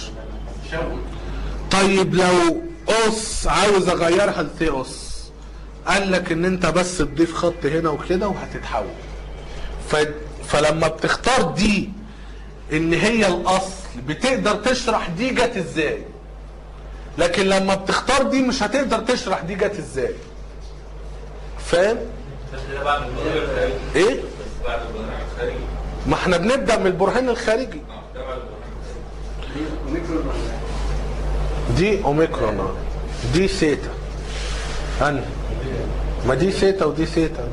طيب لو أس عاوز أغيرها لثيوس قال لك إن أنت بس تضيف خط هنا وكده وهتتحول ف... فلما بتختار دي إن هي الأصل بتقدر تشرح دي جت إزاي لكن لما بتختار دي مش هتقدر تشرح دي جت إزاي فاهم؟ بس ده بعد البرهان الخارجي إيه؟ بس بعد البرهان الخارجي ما احنا بنبدأ من البرهان الخارجي اه ده بعد البرهان الخارجي دي اوميكرون آه. دي سيتا أنا ما دي سيتا ودي سيتا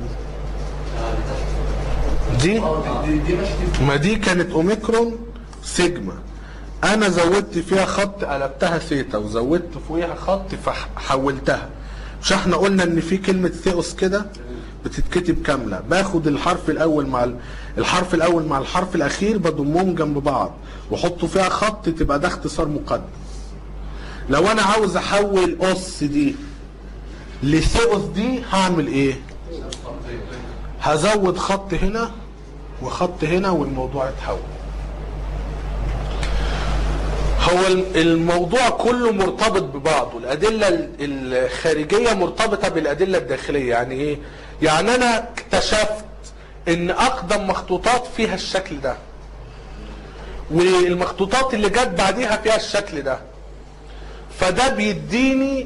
دي دي دي ماشي ما دي كانت اوميكرون سيجما انا زودت فيها خط قلبتها سيتا وزودت فوقيها خط فحولتها مش احنا قلنا ان في كلمة ثيوس كده بتتكتب كاملة باخد الحرف الاول مع ال- الحرف الاول مع الحرف الاخير بضمهم جنب بعض واحط فيها خط تبقى ده اختصار مقدم لو انا عاوز احول اس دي لثيوس دي هعمل ايه هزود خط هنا وخط هنا والموضوع يتحول هو الم- الموضوع كله مرتبط ببعضه الأدلة ال- الخارجية مرتبطة بالأدلة الداخلية يعني إيه؟ يعني أنا اكتشفت إن أقدم مخطوطات فيها الشكل ده والمخطوطات اللي جت بعديها فيها الشكل ده فده بيديني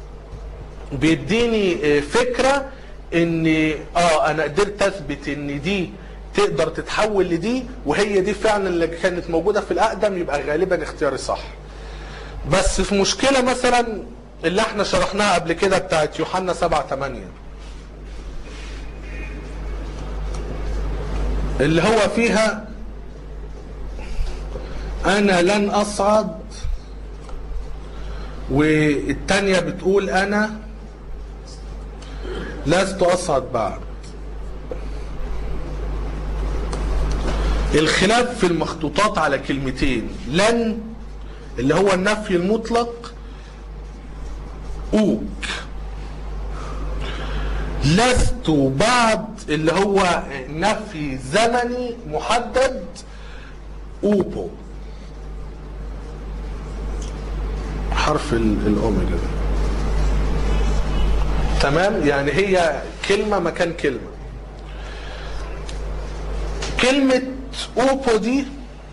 بيديني آه، فكرة ان اه انا قدرت اثبت ان دي تقدر تتحول لدي وهي دي فعلا اللي كانت موجودة في الاقدم يبقى غالبا اختياري صح بس في مشكلة مثلا اللي احنا شرحناها قبل كده بتاعت يوحنا 7 8 اللي هو فيها انا لن اصعد والتانية بتقول انا لست اصعد بعد الخلاف في المخطوطات على كلمتين لن اللي هو النفي المطلق اوك لست بعد اللي هو نفي زمني محدد اوبو حرف ال- الاوميجا ده. تمام يعني هي كلمه مكان كلمه كلمه اوبو دي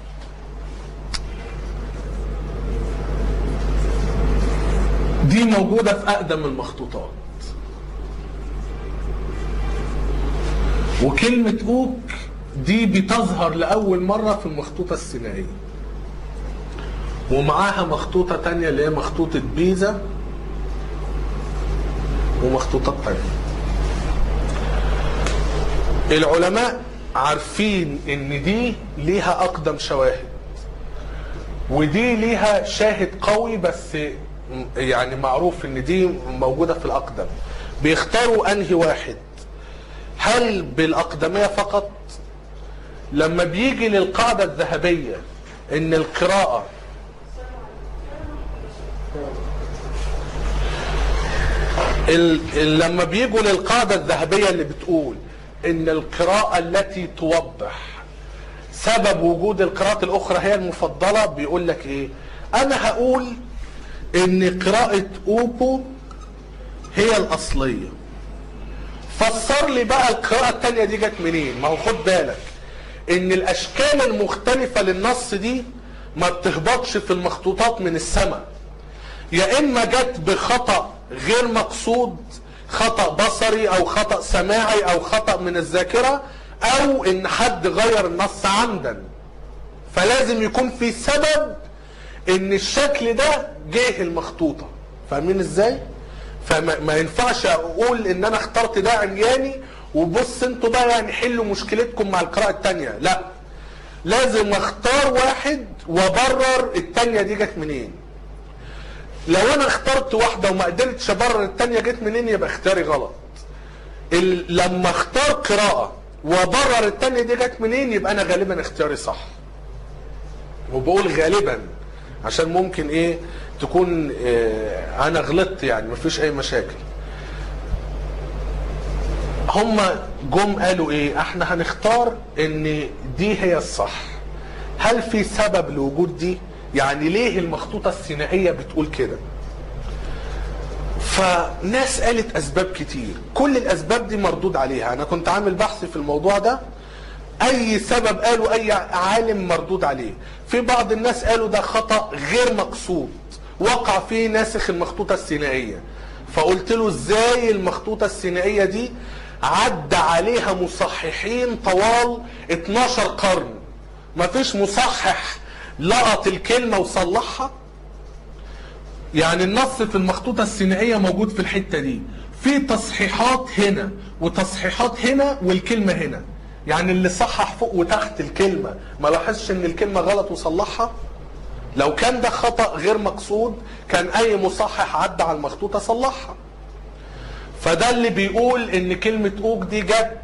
دي موجوده في اقدم المخطوطات وكلمة أوك دي بتظهر لأول مرة في المخطوطة السينائية ومعاها مخطوطة تانية اللي هي مخطوطة بيزا ومخطوطات تانية العلماء عارفين ان دي ليها اقدم شواهد ودي ليها شاهد قوي بس يعني معروف ان دي موجودة في الاقدم بيختاروا انهي واحد هل بالأقدمية فقط لما بيجي للقاعدة الذهبية ان القراءة ال... ال... لما بيجوا للقاعدة الذهبية اللي بتقول ان القراءة التي توضح سبب وجود القراءات الاخرى هي المفضلة بيقول لك ايه انا هقول ان قراءة اوبو هي الاصليه فسر لي بقى القراءة التانية دي جت منين ما هو خد بالك ان الاشكال المختلفة للنص دي ما بتهبطش في المخطوطات من السماء يا اما جت بخطأ غير مقصود خطأ بصري او خطأ سماعي او خطأ من الذاكرة او ان حد غير النص عمدا فلازم يكون في سبب ان الشكل ده جه المخطوطة فاهمين ازاي؟ فما ما ينفعش اقول ان انا اخترت ده عمياني وبص انتوا بقى يعني حلوا مشكلتكم مع القراءة التانية لا لازم اختار واحد وابرر التانية دي جت منين لو انا اخترت واحدة وما قدرتش ابرر التانية جت منين يبقى اختياري غلط ال- لما اختار قراءة وابرر التانية دي جت منين يبقى انا غالبا اختياري صح وبقول غالبا عشان ممكن ايه تكون اه انا غلطت يعني مفيش اي مشاكل هم جم قالوا ايه احنا هنختار ان دي هي الصح هل في سبب لوجود دي يعني ليه المخطوطة السينائية بتقول كده فناس قالت اسباب كتير كل الاسباب دي مردود عليها انا كنت عامل بحث في الموضوع ده اي سبب قالوا اي عالم مردود عليه في بعض الناس قالوا ده خطأ غير مقصود وقع فيه ناسخ المخطوطة السينائية فقلت له ازاي المخطوطة السينائية دي عدى عليها مصححين طوال 12 قرن مفيش مصحح لقط الكلمة وصلحها يعني النص في المخطوطة السينائية موجود في الحتة دي في تصحيحات هنا وتصحيحات هنا والكلمة هنا يعني اللي صحح فوق وتحت الكلمة ما لاحظش ان الكلمة غلط وصلحها لو كان ده خطأ غير مقصود كان اي مصحح عدى على المخطوطة صلحها فده اللي بيقول ان كلمة اوج دي جت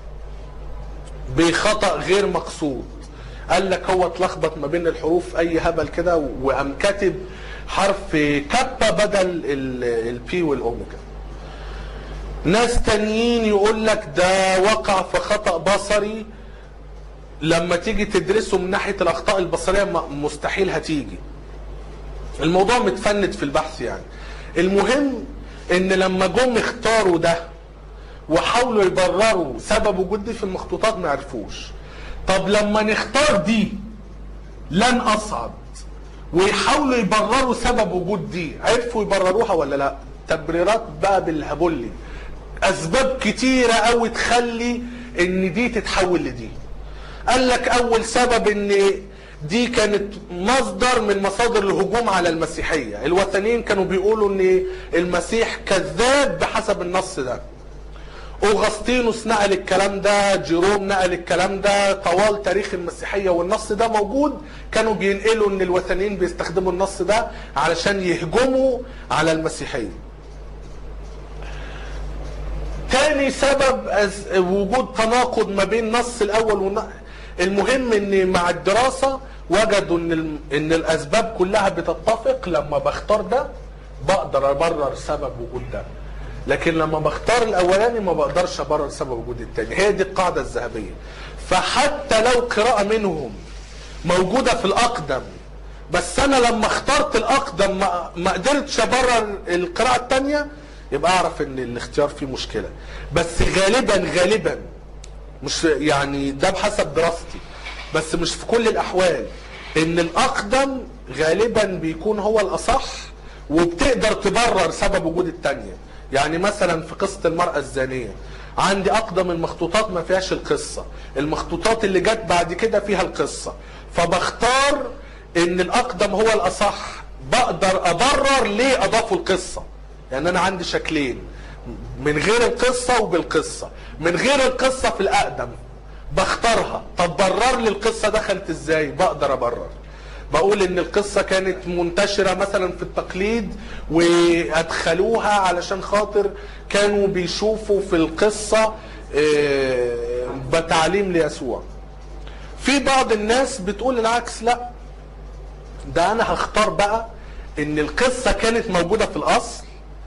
بخطأ غير مقصود قال لك هو اتلخبط ما بين الحروف اي هبل كده وقام كاتب حرف كابا بدل البي والاوميجا ناس تانيين يقول لك ده وقع في خطأ بصري لما تيجي تدرسه من ناحية الأخطاء البصرية م- مستحيل هتيجي الموضوع متفند في البحث يعني المهم ان لما جم اختاروا ده وحاولوا يبرروا سبب وجود دي في المخطوطات ما عرفوش طب لما نختار دي لن اصعد ويحاولوا يبرروا سبب وجود دي عرفوا يبرروها ولا لا تبريرات بقى بالهبولي اسباب كتيره قوي تخلي ان دي تتحول لدي قال لك اول سبب ان دي كانت مصدر من مصادر الهجوم على المسيحيه الوثنيين كانوا بيقولوا ان المسيح كذاب بحسب النص ده اوغسطينوس نقل الكلام ده جيروم نقل الكلام ده طوال تاريخ المسيحيه والنص ده موجود كانوا بينقلوا ان الوثنيين بيستخدموا النص ده علشان يهجموا على المسيحيه تاني سبب أز- وجود تناقض ما بين النص الاول والنص المهم ان مع الدراسه وجدوا ان الم- ان الاسباب كلها بتتفق لما بختار ده بقدر ابرر سبب وجود ده لكن لما بختار الاولاني ما بقدرش ابرر سبب وجود التاني هي دي القاعده الذهبيه فحتى لو قراءه منهم موجوده في الاقدم بس انا لما اخترت الاقدم ما, ما قدرتش ابرر القراءه الثانيه يبقى اعرف ان الاختيار فيه مشكله بس غالبا غالبا مش يعني ده بحسب دراستي بس مش في كل الاحوال ان الاقدم غالبا بيكون هو الاصح وبتقدر تبرر سبب وجود التانية يعني مثلا في قصة المرأة الزانية عندي اقدم المخطوطات ما فيهاش القصة المخطوطات اللي جت بعد كده فيها القصة فبختار ان الاقدم هو الاصح بقدر ابرر ليه اضافوا القصة يعني انا عندي شكلين من غير القصة وبالقصة من غير القصة في الاقدم بختارها طب برر لي القصة دخلت ازاي بقدر ابرر بقول ان القصة كانت منتشرة مثلا في التقليد وادخلوها علشان خاطر كانوا بيشوفوا في القصة آه، بتعليم ليسوع في بعض الناس بتقول العكس لا ده انا هختار بقى ان القصة كانت موجودة في الاصل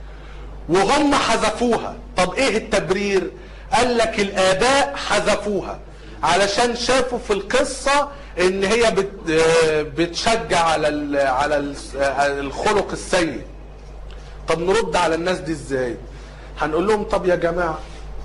وهم حذفوها طب ايه التبرير قال لك الاباء حذفوها علشان شافوا في القصة ان هي بت آه، بتشجع على ال على ال- آه، الخلق السيء طب نرد على الناس دي ازاي هنقول لهم طب يا جماعة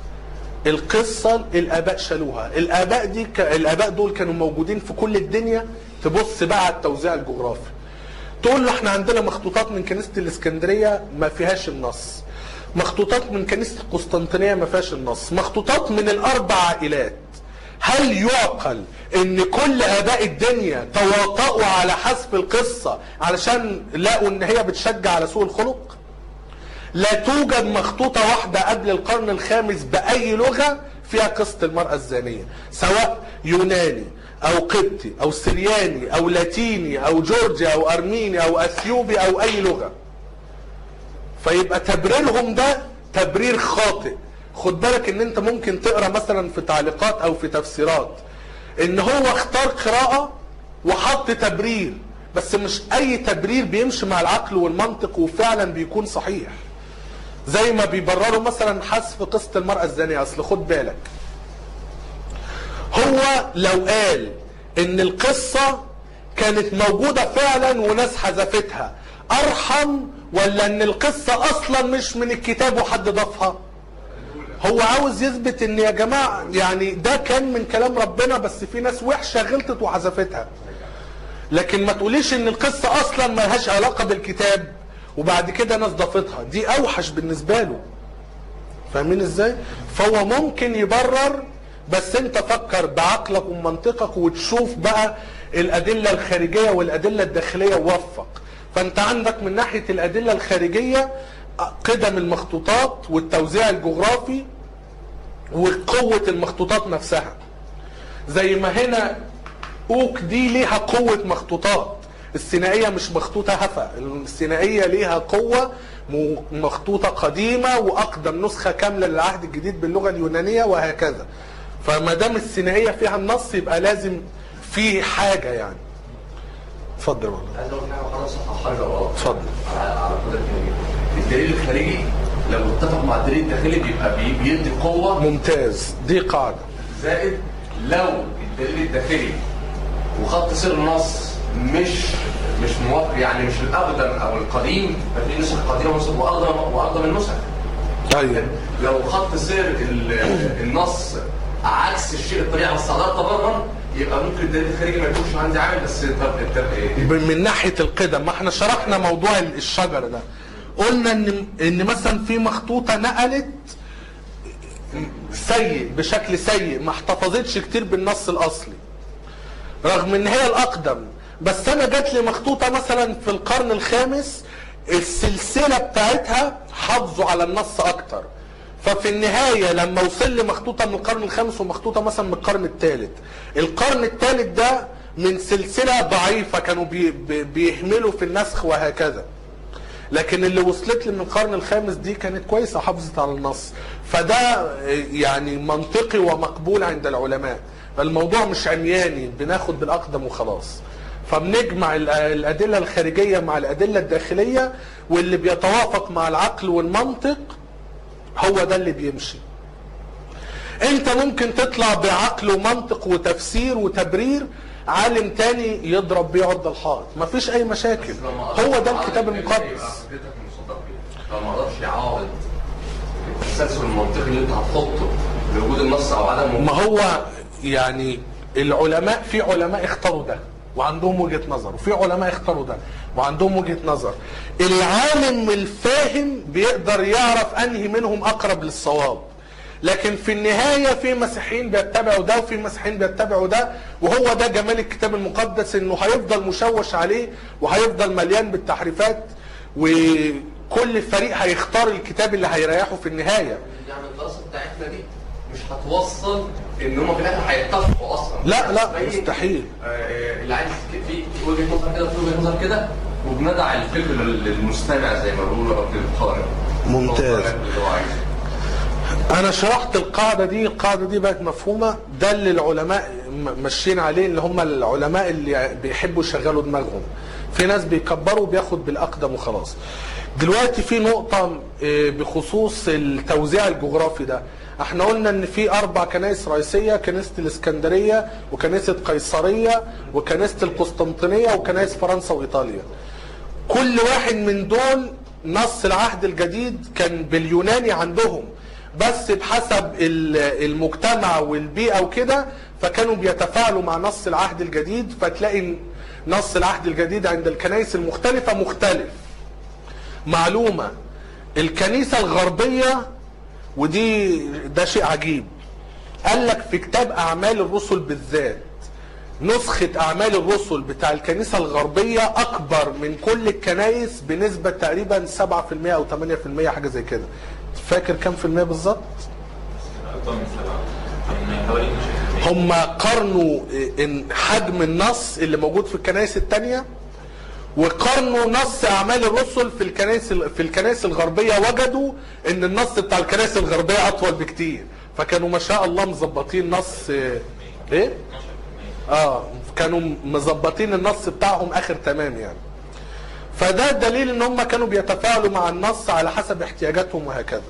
القصة الاباء شالوها الاباء دي ك... الاباء دول كانوا موجودين في كل الدنيا تبص بقى على التوزيع الجغرافي تقول له احنا عندنا مخطوطات من كنيسة الاسكندرية ما فيهاش النص مخطوطات من كنيسة القسطنطينية ما فيهاش النص مخطوطات من الاربع عائلات هل يعقل ان كل اباء الدنيا تواطؤوا على حسب القصة علشان لقوا ان هي بتشجع على سوء الخلق لا توجد مخطوطة واحدة قبل القرن الخامس بأي لغة فيها قصة المرأة الزانية سواء يوناني أو قبطي أو سرياني أو لاتيني أو جورجي أو أرميني أو أثيوبي أو أي لغة فيبقى تبريرهم ده تبرير خاطئ خد بالك ان انت ممكن تقرا مثلا في تعليقات او في تفسيرات ان هو اختار قراءة وحط تبرير بس مش اي تبرير بيمشي مع العقل والمنطق وفعلا بيكون صحيح زي ما بيبرروا مثلا حذف قصة المرأة الزانية اصل خد بالك هو لو قال ان القصة كانت موجودة فعلا وناس حذفتها ارحم ولا ان القصة اصلا مش من الكتاب وحد ضافها هو عاوز يثبت ان يا جماعة يعني ده كان من كلام ربنا بس في ناس وحشة غلطت وحذفتها لكن ما تقوليش ان القصة اصلا ما لهاش علاقة بالكتاب وبعد كده ناس ضافتها دي اوحش بالنسبة له فاهمين ازاي فهو ممكن يبرر بس انت فكر بعقلك ومنطقك وتشوف بقى الادلة الخارجية والادلة الداخلية ووفق فانت عندك من ناحية الادلة الخارجية قدم المخطوطات والتوزيع الجغرافي وقوة المخطوطات نفسها زي ما هنا اوك دي ليها قوة مخطوطات السينائية مش مخطوطة هفا السينائية ليها قوة م- مخطوطة قديمة وأقدم نسخة كاملة للعهد الجديد باللغة اليونانية وهكذا فما دام السينائية فيها النص يبقى لازم في حاجة يعني اتفضل والله عايز اقول حاجه خلاص صح حاجه غلط اتفضل على على قدر الدليل الدليل الخارجي لو اتفق مع الدليل الداخلي بيبقى بي- بيدي قوه ممتاز دي قاعدة زائد لو الدليل الداخلي وخط سير النص مش مش موافق يعني مش الاقدم او القديم ففي نسخ قديمه ونسخ واقدم واقدم النسخ طيب لو خط سير ال- النص عكس الشيء الطبيعي والصعدات تبرر يبقى ممكن الدليل الخارجي ما يكونش عندي عامل بس طب التب- ب- من ناحيه القدم ما احنا شرحنا موضوع ال- الشجره ده قلنا ان ان مثلا في مخطوطه نقلت سيء بشكل سيء ما احتفظتش كتير بالنص الاصلي رغم ان هي الاقدم بس انا جات لي مخطوطه مثلا في القرن الخامس السلسله بتاعتها حافظوا على النص اكتر ففي النهايه لما وصل لي مخطوطه من القرن الخامس ومخطوطه مثلا من القرن الثالث القرن الثالث ده من سلسله ضعيفه كانوا بي بي- بيهملوا في النسخ وهكذا لكن اللي وصلت لي من القرن الخامس دي كانت كويسه حافظت على النص فده يعني منطقي ومقبول عند العلماء الموضوع مش عمياني بناخد بالاقدم وخلاص فبنجمع ال- الادله الخارجيه مع الادله الداخليه واللي بيتوافق مع العقل والمنطق هو ده اللي بيمشي انت ممكن تطلع بعقل ومنطق وتفسير وتبرير عالم تاني يضرب بيه عرض الحائط مفيش اي مشاكل لو ما قدرش هو ده يعارض الكتاب الكلمة يبقى المقدس عقيدتك مصدق بيها. لو ما قدرش يعارض التسلسل المنطقي اللي انت هتحطه لوجود النص او عدمه ما هو يعني العلماء في علماء اختاروا ده وعندهم وجهة نظر وفي علماء اختاروا ده وعندهم وجهة نظر العالم الفاهم بيقدر يعرف انهي منهم اقرب للصواب لكن في النهاية في مسيحيين بيتبعوا ده وفي مسيحيين بيتبعوا ده وهو ده جمال الكتاب المقدس انه هيفضل مشوش عليه وهيفضل مليان بالتحريفات وكل فريق هيختار الكتاب اللي هيريحه في النهاية يعني الدراسه بتاعتنا دي مش هتوصل ان هم في الاخر هيتفقوا اصلا لا، لا، زي- مستحيل. آه، اللي عايز ك- في في وجهه نظر كده في وجهه نظر كده وبندع الفكر لل- للمستمع زي ما بيقولوا او للقارئ ممتاز. هو ده اللي هو عايزه. انا شرحت القاعده دي القاعده دي بقت مفهومه ده اللي العلماء م- ماشيين عليه اللي هم العلماء اللي بيحبوا يشغلوا دماغهم في ناس بيكبروا بياخد بالاقدم وخلاص دلوقتي في نقطه آه، بخصوص التوزيع الجغرافي ده احنا قلنا ان في اربع كنائس رئيسيه كنيسه الاسكندريه وكنيسه قيصريه وكنيسه القسطنطينيه وكنائس فرنسا وايطاليا كل واحد من دول نص العهد الجديد كان باليوناني عندهم بس بحسب ال- المجتمع والبيئة وكده فكانوا بيتفاعلوا مع نص العهد الجديد فتلاقي نص العهد الجديد عند الكنائس المختلفة مختلف معلومة الكنيسة الغربية ودي ده شيء عجيب قال لك في كتاب أعمال الرسل بالذات نسخة أعمال الرسل بتاع الكنيسة الغربية أكبر من كل الكنايس بنسبة تقريبا 7% أو 8% حاجة زي كده فاكر كام في المية بالظبط؟ اكتر من سبعه يعني حوالي 12% هم قارنوا إن حجم النص اللي موجود في الكنائس التانية وقارنوا نص اعمال الرسل في الكنائس في الكنائس الغربيه وجدوا ان النص بتاع الكنائس الغربيه اطول بكتير فكانوا ما شاء الله مظبطين نص ايه؟ اه كانوا مظبطين النص بتاعهم اخر تمام يعني فده دليل ان هم كانوا بيتفاعلوا مع النص على حسب احتياجاتهم وهكذا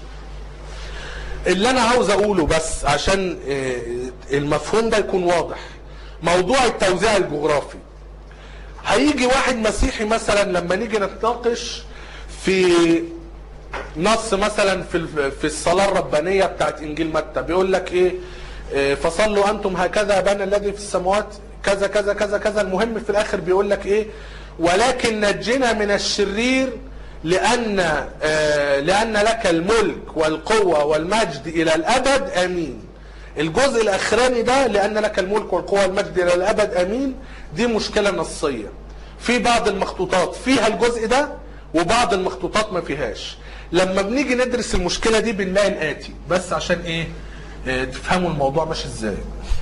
اللي انا عاوز اقوله بس عشان آه، المفهوم ده يكون واضح موضوع التوزيع الجغرافي هيجي واحد مسيحي مثلا لما نيجي نتناقش في نص مثلا في ال- في الصلاه الربانيه بتاعت انجيل متى بيقول لك ايه آه، فصلوا انتم هكذا ابانا الذي في السماوات كذا كذا كذا كذا المهم في الاخر بيقول لك ايه ولكن نجنا من الشرير لان آه، لان لك الملك والقوه والمجد الى الابد امين الجزء الاخراني ده لان لك الملك والقوه والمجد الى الابد امين دي مشكله نصيه في بعض المخطوطات فيها الجزء ده وبعض المخطوطات ما فيهاش لما بنيجي ندرس المشكله دي بنلاقي الاتي بس عشان ايه آه، تفهموا الموضوع ماشي ازاي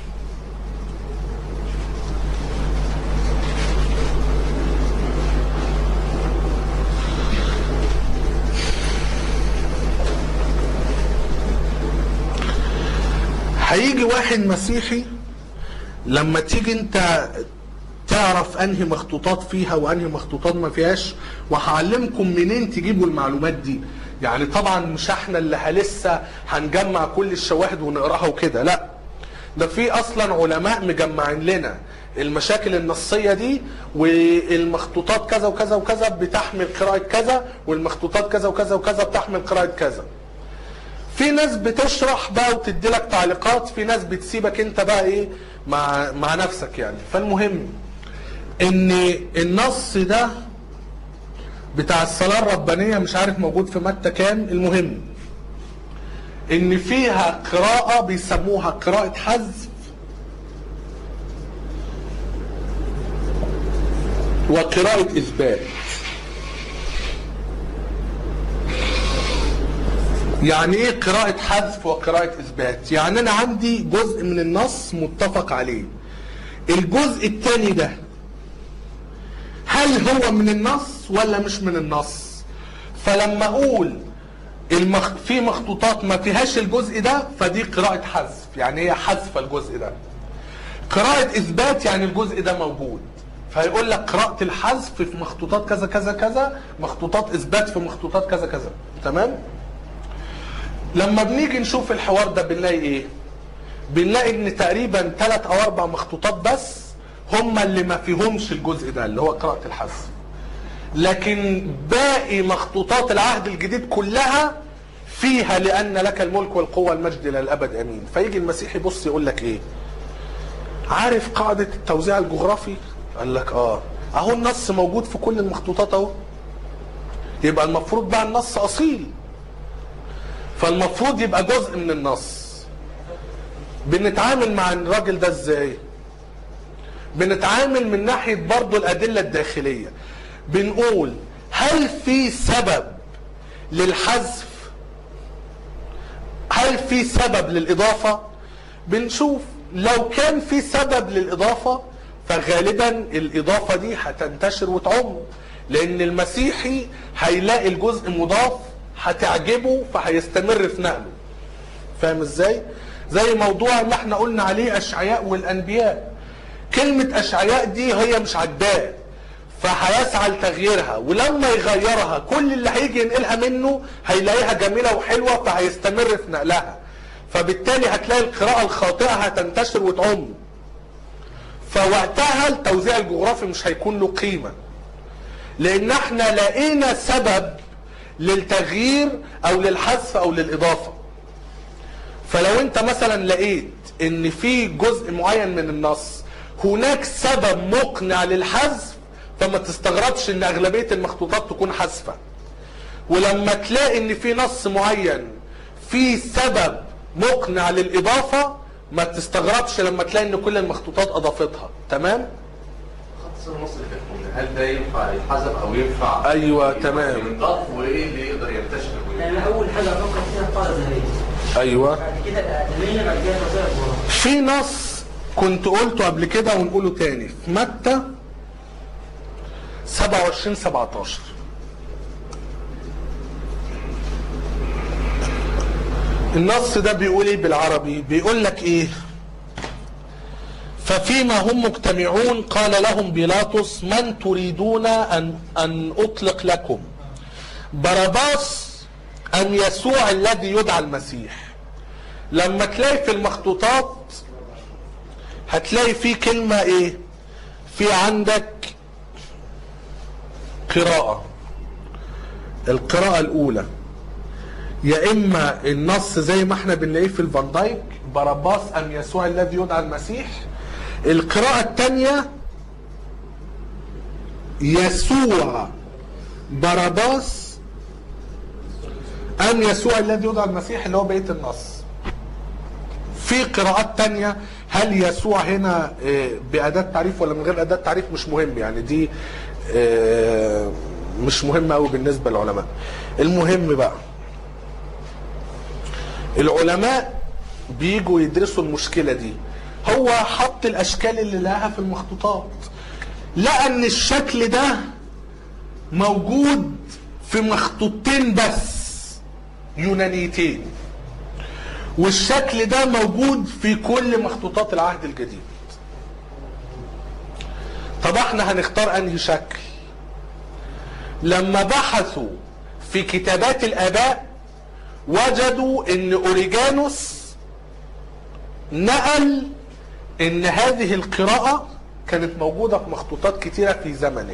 هيجي واحد مسيحي لما تيجي انت تعرف انهي مخطوطات فيها وانهي مخطوطات ما فيهاش وهعلمكم منين تجيبوا المعلومات دي يعني طبعا مش احنا اللي لسه هنجمع كل الشواهد ونقراها وكده لا ده في اصلا علماء مجمعين لنا المشاكل النصية دي والمخطوطات كذا وكذا وكذا بتحمل قراءة كذا والمخطوطات كذا وكذا وكذا بتحمل قراءة كذا في ناس بتشرح بقى وتدي لك تعليقات في ناس بتسيبك انت بقى ايه مع مع نفسك يعني فالمهم ان النص ده بتاع الصلاة الربانية مش عارف موجود في متى كام المهم ان فيها قراءة بيسموها قراءة حذف وقراءة إثبات يعني ايه قراءة حذف وقراءة إثبات يعني أنا عندي جزء من النص متفق عليه الجزء الثاني ده هل هو من النص ولا مش من النص فلما أقول المخ... في مخطوطات ما فيهاش الجزء ده فدي قراءة حذف يعني هي حذف الجزء ده قراءة إثبات يعني الجزء ده موجود فيقول لك قراءة الحذف في مخطوطات كذا كذا كذا مخطوطات إثبات في مخطوطات كذا كذا تمام؟ لما بنيجي نشوف الحوار ده بنلاقي ايه بنلاقي ان تقريبا ثلاث او اربع مخطوطات بس هم اللي ما فيهمش الجزء ده اللي هو قراءة الحذف لكن باقي مخطوطات العهد الجديد كلها فيها لان لك الملك والقوه والمجد الى الابد امين فيجي المسيح يبص يقول لك ايه عارف قاعده التوزيع الجغرافي قال لك اه اهو النص موجود في كل المخطوطات اهو يبقى المفروض بقى النص اصيل فالمفروض يبقى جزء من النص بنتعامل مع الراجل ده ازاي بنتعامل من ناحية برضو الأدلة الداخلية بنقول هل في سبب للحذف هل في سبب للإضافة بنشوف لو كان في سبب للإضافة فغالبا الإضافة دي هتنتشر وتعم لأن المسيحي هيلاقي الجزء مضاف هتعجبه فهيستمر في نقله فاهم ازاي زي موضوع اللي احنا قلنا عليه اشعياء والانبياء كلمة اشعياء دي هي مش عجباه فهيسعى لتغييرها ولما يغيرها كل اللي هيجي ينقلها منه هيلاقيها جميلة وحلوة فهيستمر في نقلها فبالتالي هتلاقي القراءة الخاطئة هتنتشر وتعم فوقتها التوزيع الجغرافي مش هيكون له قيمة لان احنا لقينا سبب للتغيير او للحذف او للاضافه فلو انت مثلا لقيت ان في جزء معين من النص هناك سبب مقنع للحذف فما تستغربش ان اغلبيه المخطوطات تكون حذفه ولما تلاقي ان في نص معين في سبب مقنع للاضافه ما تستغربش لما تلاقي ان كل المخطوطات اضافتها تمام خط سير النص اللي في الجمله هل ده ينفع يتحذف او ينفع أيوة، تمام. ينضاف وايه اللي يقدر ينتشر لان اول حاجه افكر فيها القاعده الذهبيه ايوه بعد كده الادميه بعد كده توزيع الجغرافي في نص كنت قلته قبل كده ونقوله تاني في متى 27 17 النص ده بيقول ايه بالعربي بيقول لك ايه ففيما هم مجتمعون قال لهم بيلاطس من تريدون ان ان اطلق لكم باراباس ام يسوع الذي يدعى المسيح لما تلاقي في المخطوطات هتلاقي في كلمة ايه في عندك قراءة القراءة الأولى يا إما النص زي ما احنا بنلاقيه في الفان دايك باراباس أم يسوع الذي يدعى المسيح القراءة الثانية يسوع باراباس أم يسوع الذي يدعى المسيح اللي هو بقية النص في قراءات تانية هل يسوع هنا آه، بأداة تعريف ولا من غير أداة تعريف مش مهم يعني دي آه، مش مهمة أوي بالنسبة للعلماء المهم بقى العلماء بيجوا يدرسوا المشكلة دي هو حط الأشكال اللي لقاها في المخطوطات لقى إن الشكل ده موجود في مخطوطتين بس يونانيتين والشكل ده موجود في كل مخطوطات العهد الجديد طب احنا هنختار انهي شكل لما بحثوا في كتابات الاباء وجدوا ان اوريجانوس نقل ان هذه القراءة كانت موجودة في مخطوطات كتيرة في زمنه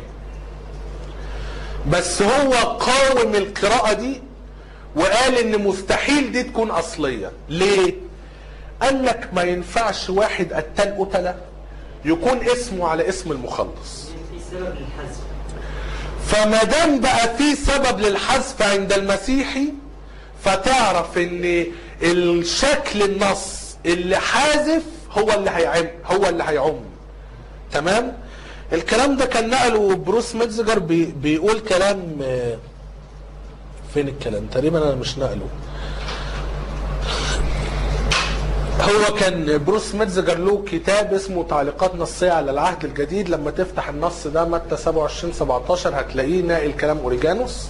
بس هو قاوم القراءة دي وقال ان مستحيل دي تكون اصلية ليه قال لك ما ينفعش واحد قتال قتلة يكون اسمه على اسم المخلص في سبب للحذف فما دام بقى في سبب للحذف عند المسيحي فتعرف ان الشكل النص اللي حاذف هو اللي هيعم هو اللي هيعم تمام الكلام ده كان نقله بروس ميتزجر بي بيقول كلام آه، فين الكلام تقريبا انا مش نقله هو كان بروس ميتزجر له كتاب اسمه تعليقات نصية على العهد الجديد لما تفتح النص ده متى 27 17 هتلاقيه ناقل كلام اوريجانوس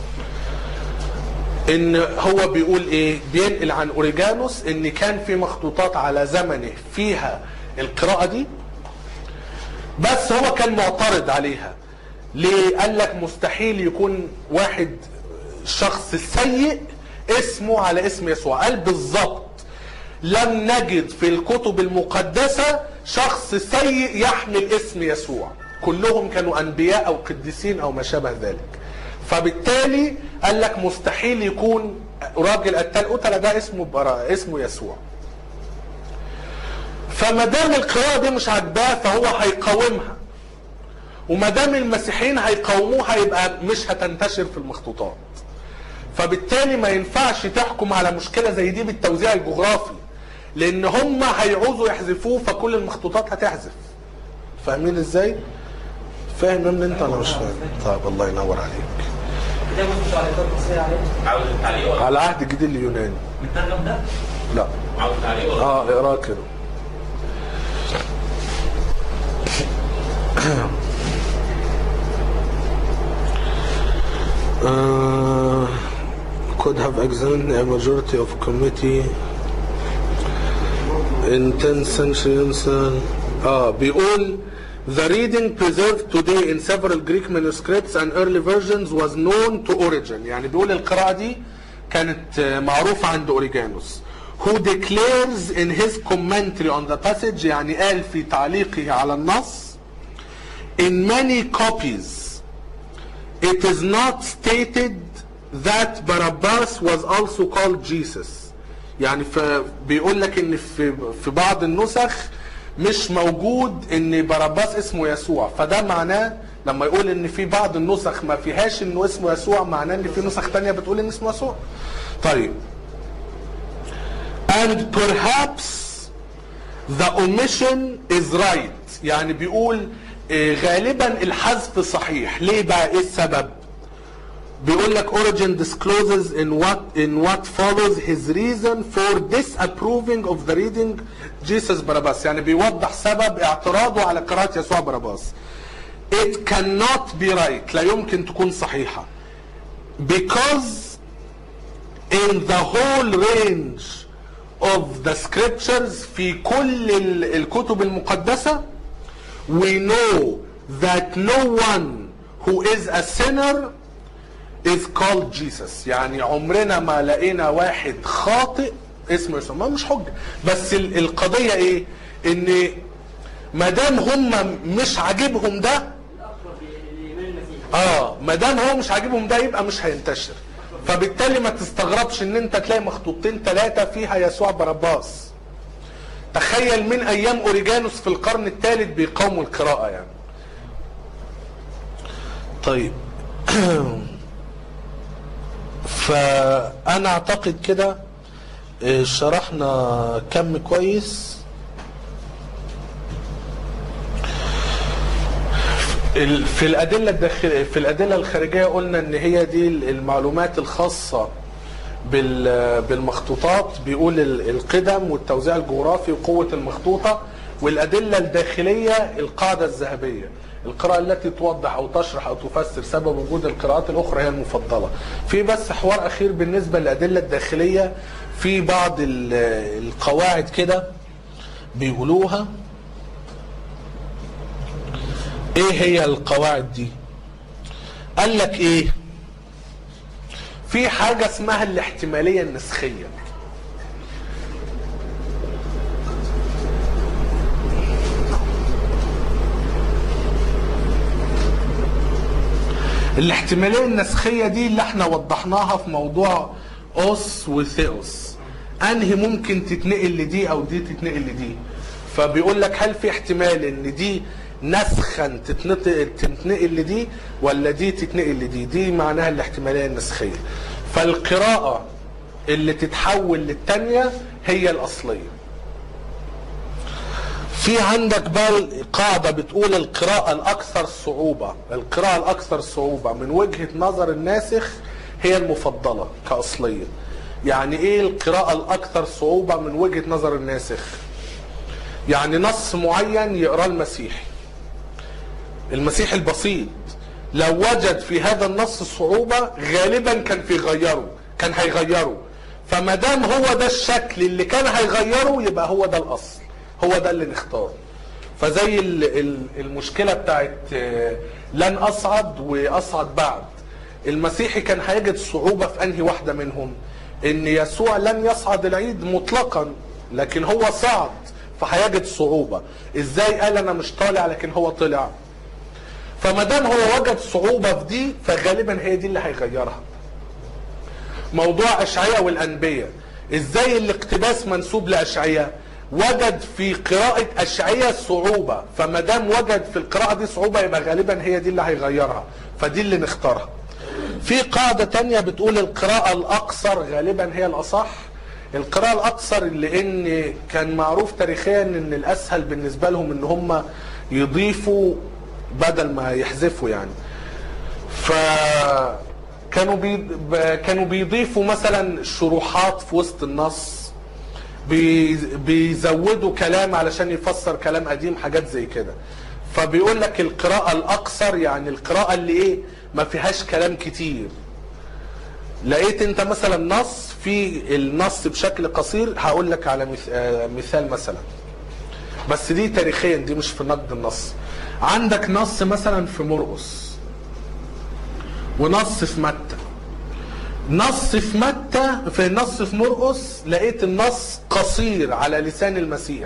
ان هو بيقول ايه بينقل عن اوريجانوس ان كان في مخطوطات على زمنه فيها القراءة دي بس هو كان معترض عليها ليه قال لك مستحيل يكون واحد شخص سيء اسمه على اسم يسوع قال بالظبط لم نجد في الكتب المقدسة شخص سيء يحمل اسم يسوع كلهم كانوا أنبياء أو قديسين أو ما شابه ذلك فبالتالي قال لك مستحيل يكون راجل قتال قتلة ده اسمه برا اسمه يسوع فما دام القراءة دي مش عاجباه فهو هيقاومها وما دام المسيحيين هيقاوموها يبقى مش هتنتشر في المخطوطات فبالتالي ما ينفعش تحكم على مشكلة زي دي بالتوزيع الجغرافي لان هم هيعوزوا يحذفوه فكل المخطوطات هتحذف فاهمين ازاي فاهم من انت انا مش فاهم طيب الله ينور عليك كتاب مش تعليقات مصرية عليه عاوز التعليق ولا على عهد الجديد اليوناني الترجم ده؟ لا عاوز التعليق ولا اه اقراه كده uh, could have examined a majority of committee in 10th century insan اه بيقول The reading preserved today in several Greek manuscripts and early versions was known to Origen يعني بيقول القراءة دي كانت آه، معروفة عند أوريجانوس who declares in his commentary on the passage يعني قال في تعليقه على النص in many copies it is not stated that Barabbas was also called Jesus يعني ف- بيقول لك ان في في بعض النسخ مش موجود ان بarabbas اسمه يسوع فده معناه لما يقول ان في بعض النسخ ما فيهاش انه اسمه يسوع معناه ان في نسخ تانية بتقول ان اسمه يسوع طيب and perhaps the omission is right يعني بيقول آه، غالبا الحذف صحيح ليه بقى ايه السبب بيقول لك Origin discloses in what in what follows his reason for disapproving of the reading Jesus Barabbas يعني بيوضح سبب اعتراضه على قراءة يسوع بarabbas it cannot be right لا يمكن تكون صحيحة because in the whole range of the scriptures في كل ال- الكتب المقدسة we know that no one who is a sinner is called Jesus يعني عمرنا ما لقينا واحد خاطئ اسمه يسوع ما مش حجة بس ال- القضية ايه ان ما دام هم مش عاجبهم ده الأكثر لإيمان المسيح اه ما دام هو مش عاجبهم ده يبقى مش هينتشر فبالتالي ما تستغربش ان انت تلاقي مخطوطتين ثلاثة فيها يسوع بarabbas تخيل من ايام اوريجانوس في القرن الثالث بيقاوموا القراءة يعني طيب فانا اعتقد كده آه، شرحنا كم كويس ال- في الادله الداخل في الادله الخارجيه قلنا ان هي دي المعلومات الخاصه بال- بالمخطوطات بيقول ال- القدم والتوزيع الجغرافي وقوه المخطوطه والادله الداخليه القاعده الذهبيه القراءة التي توضح أو تشرح أو تفسر سبب وجود القراءات الأخرى هي المفضلة. في بس حوار أخير بالنسبة للأدلة الداخلية في بعض ال- القواعد كده بيقولوها ايه هي القواعد دي قال لك ايه في حاجة اسمها الاحتمالية النسخية الاحتمالية النسخية دي اللي احنا وضحناها في موضوع اوس وثيوس انهي ممكن تتنقل لدي او دي تتنقل لدي فبيقول لك هل في احتمال ان دي نسخا تتنقل تتنقل لدي ولا دي تتنقل لدي دي معناها الاحتمالية النسخية فالقراءة اللي تتحول للتانية هي الأصلية في عندك بقى قاعدة بتقول القراءة الأكثر صعوبة القراءة الأكثر صعوبة من وجهة نظر الناسخ هي المفضلة كأصلية يعني إيه القراءة الأكثر صعوبة من وجهة نظر الناسخ يعني نص معين يقراه المسيحي المسيحي البسيط لو وجد في هذا النص صعوبة غالبا كان في غيره كان هيغيره فما دام هو ده الشكل اللي كان هيغيره يبقى هو ده الأصل هو ده اللي نختاره فزي ال- ال- المشكلة بتاعت آه، لن أصعد وأصعد بعد المسيحي كان هيجد صعوبة في أنهي واحدة منهم ان يسوع لم يصعد العيد مطلقا لكن هو صعد فهيجد صعوبة ازاي قال انا مش طالع لكن هو طلع فما دام هو وجد صعوبة في دي فغالبا هي دي اللي هيغيرها موضوع اشعياء والانبياء ازاي الاقتباس منسوب لاشعياء وجد في قراءة اشعياء صعوبة فما دام وجد في القراءة دي صعوبة يبقى غالبا هي دي اللي هيغيرها فدي اللي نختارها في قاعدة تانية بتقول القراءة الأقصر غالبا هي الأصح القراءة الأقصر لأن كان معروف تاريخيا أن الأسهل بالنسبة لهم أن هم يضيفوا بدل ما يحذفوا يعني فكانوا بي... ب- كانوا بيضيفوا مثلا شروحات في وسط النص بي... بيزودوا كلام علشان يفسر كلام قديم حاجات زي كده فبيقول لك القراءة الأقصر يعني القراءة اللي إيه ما فيهاش كلام كتير لقيت انت مثلا نص في النص بشكل قصير هقول لك على مث- آه، مثال مثلا بس دي تاريخيا دي مش في نقد النص عندك نص مثلا في مرقس ونص في متى نص في متى في نص في مرقس لقيت النص قصير على لسان المسيح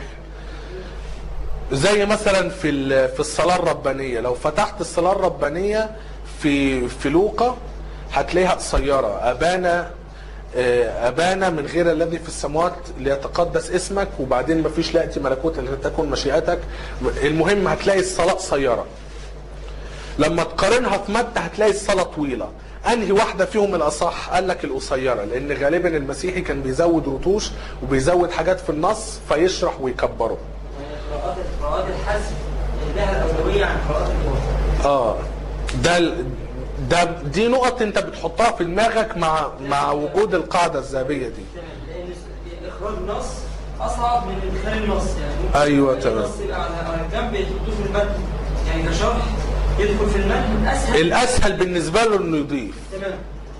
زي مثلا في ال- في الصلاه الربانيه لو فتحت الصلاه الربانيه في في لوقا هتلاقيها قصيره ابانا آه، ابانا من غير الذي في السماوات ليتقدس اسمك وبعدين ما فيش لاتي ملكوت لتكن مشيئتك المهم هتلاقي الصلاه قصيره لما تقارنها في متى هتلاقي الصلاه طويله انهي واحده فيهم الاصح قال لك القصيره لان غالبا المسيحي كان بيزود رتوش وبيزود حاجات في النص فيشرح ويكبره قراءات قراءات الحذف لها الاولويه عن قراءات الوصف اه ده ال- ده دي نقط انت بتحطها في دماغك مع مع وجود القاعده الذهبيه دي تمام لان اخراج نص اصعب من ادخال النص يعني ممكن أيوة، تمام. النص يبقى على على الجنب يحطوه في المتن يعني كشرح يدخل في المتن اسهل الاسهل بالنسبه له انه يضيف تمام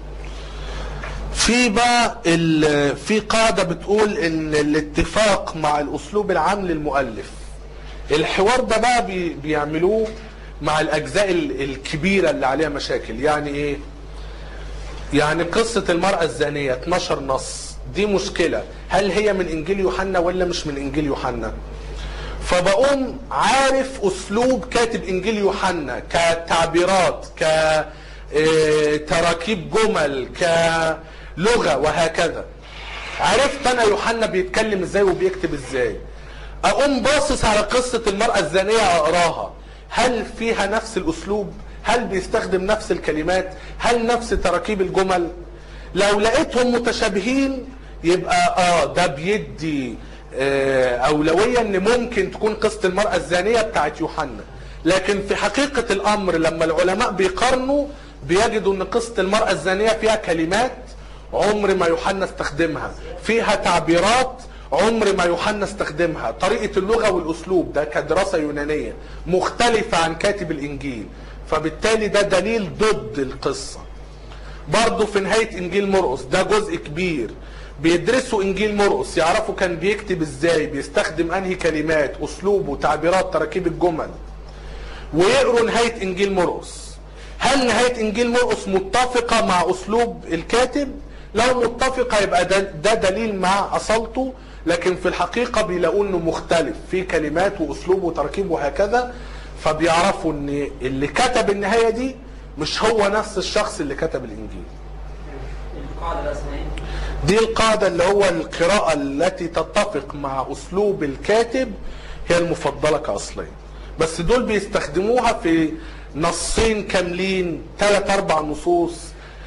في بقى ال- في قاعده بتقول ان الاتفاق مع الاسلوب العام للمؤلف الحوار ده بقى بي بيعملوه مع الاجزاء ال- الكبيره اللي عليها مشاكل يعني ايه يعني قصه المراه الزانيه 12 نص دي مشكله هل هي من انجيل يوحنا ولا مش من انجيل يوحنا فبقوم عارف اسلوب كاتب انجيل يوحنا كتعبيرات ك آه، تراكيب جمل كلغه وهكذا عرفت انا يوحنا بيتكلم ازاي وبيكتب ازاي اقوم باصص على قصه المراه الزانيه اقراها هل فيها نفس الاسلوب هل بيستخدم نفس الكلمات هل نفس تراكيب الجمل لو لقيتهم متشابهين يبقى اه ده بيدي آه، اولويه ان ممكن تكون قصه المراه الزانيه بتاعت يوحنا لكن في حقيقه الامر لما العلماء بيقارنوا بيجدوا ان قصه المراه الزانيه فيها كلمات عمر ما يوحنا استخدمها فيها تعبيرات عمر ما يوحنا استخدمها طريقة اللغة والأسلوب ده كدراسة يونانية مختلفة عن كاتب الإنجيل فبالتالي ده دليل ضد القصة برضه في نهاية إنجيل مرقس ده جزء كبير بيدرسوا إنجيل مرقس يعرفوا كان بيكتب إزاي بيستخدم أنهي كلمات أسلوبه تعبيرات تراكيب الجمل ويقروا نهاية إنجيل مرقس هل نهاية إنجيل مرقس متفقة مع أسلوب الكاتب؟ لو متفقة يبقى ده, ده دليل مع أصالته لكن في الحقيقة بيلاقوا إنه مختلف في كلمات وأسلوب وتركيب وهكذا فبيعرفوا إن اللي كتب النهاية دي مش هو نفس الشخص اللي كتب الإنجيل القاعده بقى اسمها ايه؟ دي القاعدة اللي هو القراءة التي تتفق مع أسلوب الكاتب هي المفضلة كأصلية بس دول بيستخدموها في نصين كاملين ثلاث أربع نصوص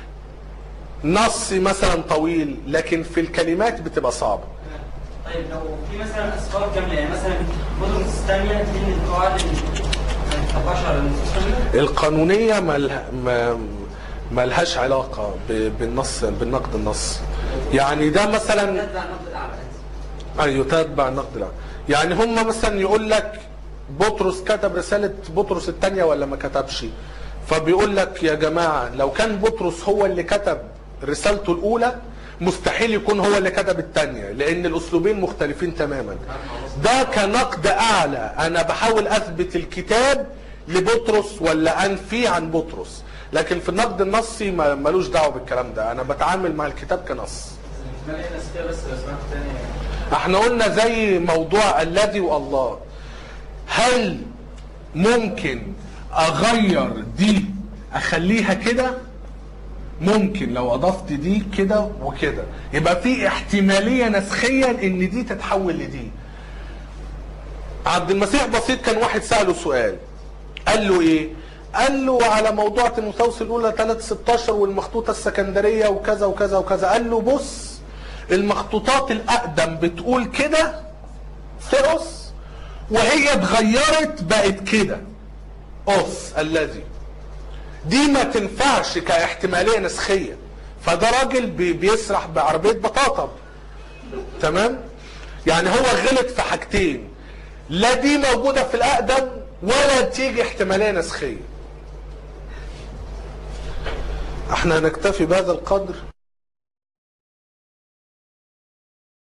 نص مثلا طويل لكن في الكلمات بتبقى صعبة طيب لو في مثلا اسفار كامله يعني مثلا بطرس الثانيه دي من القواعد اللي ما تطبقش على النصوص كامله القانونية ملها ما ملهاش علاقة ب- بالنص بالنقد النص يعني ده مثلا تتبع النقد الاعلى ايوه تتبع النقد العام يعني هم مثلا يقول لك بطرس كتب رسالة بطرس الثانية ولا ما كتبش فبيقول لك يا جماعة لو كان بطرس هو اللي كتب رسالته الأولى مستحيل يكون هو اللي كتب الثانية لأن الأسلوبين مختلفين تماما ده كنقد أعلى أنا بحاول أثبت الكتاب لبطرس ولا أنفي عن بطرس لكن في النقد النصي ما- ملوش دعوة بالكلام ده أنا بتعامل مع الكتاب كنص احتمال ايه نسيتها بس لو سمحت تاني احنا قلنا زي موضوع الذي والله هل ممكن اغير دي اخليها كده ممكن لو اضفت دي كده وكده يبقى في احتماليه نسخيا ان دي تتحول لدي عبد المسيح بسيط كان واحد ساله سؤال قال له ايه قال له على موضوع تيموثاوس الاولى 3 16 والمخطوطه السكندريه وكذا وكذا وكذا قال له بص المخطوطات الاقدم بتقول كده ثيوس وهي اتغيرت بقت كده اوس الذي دي ما تنفعش كاحتماليه نسخيه فده راجل بي- بيسرح بعربيه بطاطا تمام يعني هو غلط في حاجتين لا دي موجوده في الاقدم ولا تيجي احتماليه نسخيه احنا هنكتفي بهذا القدر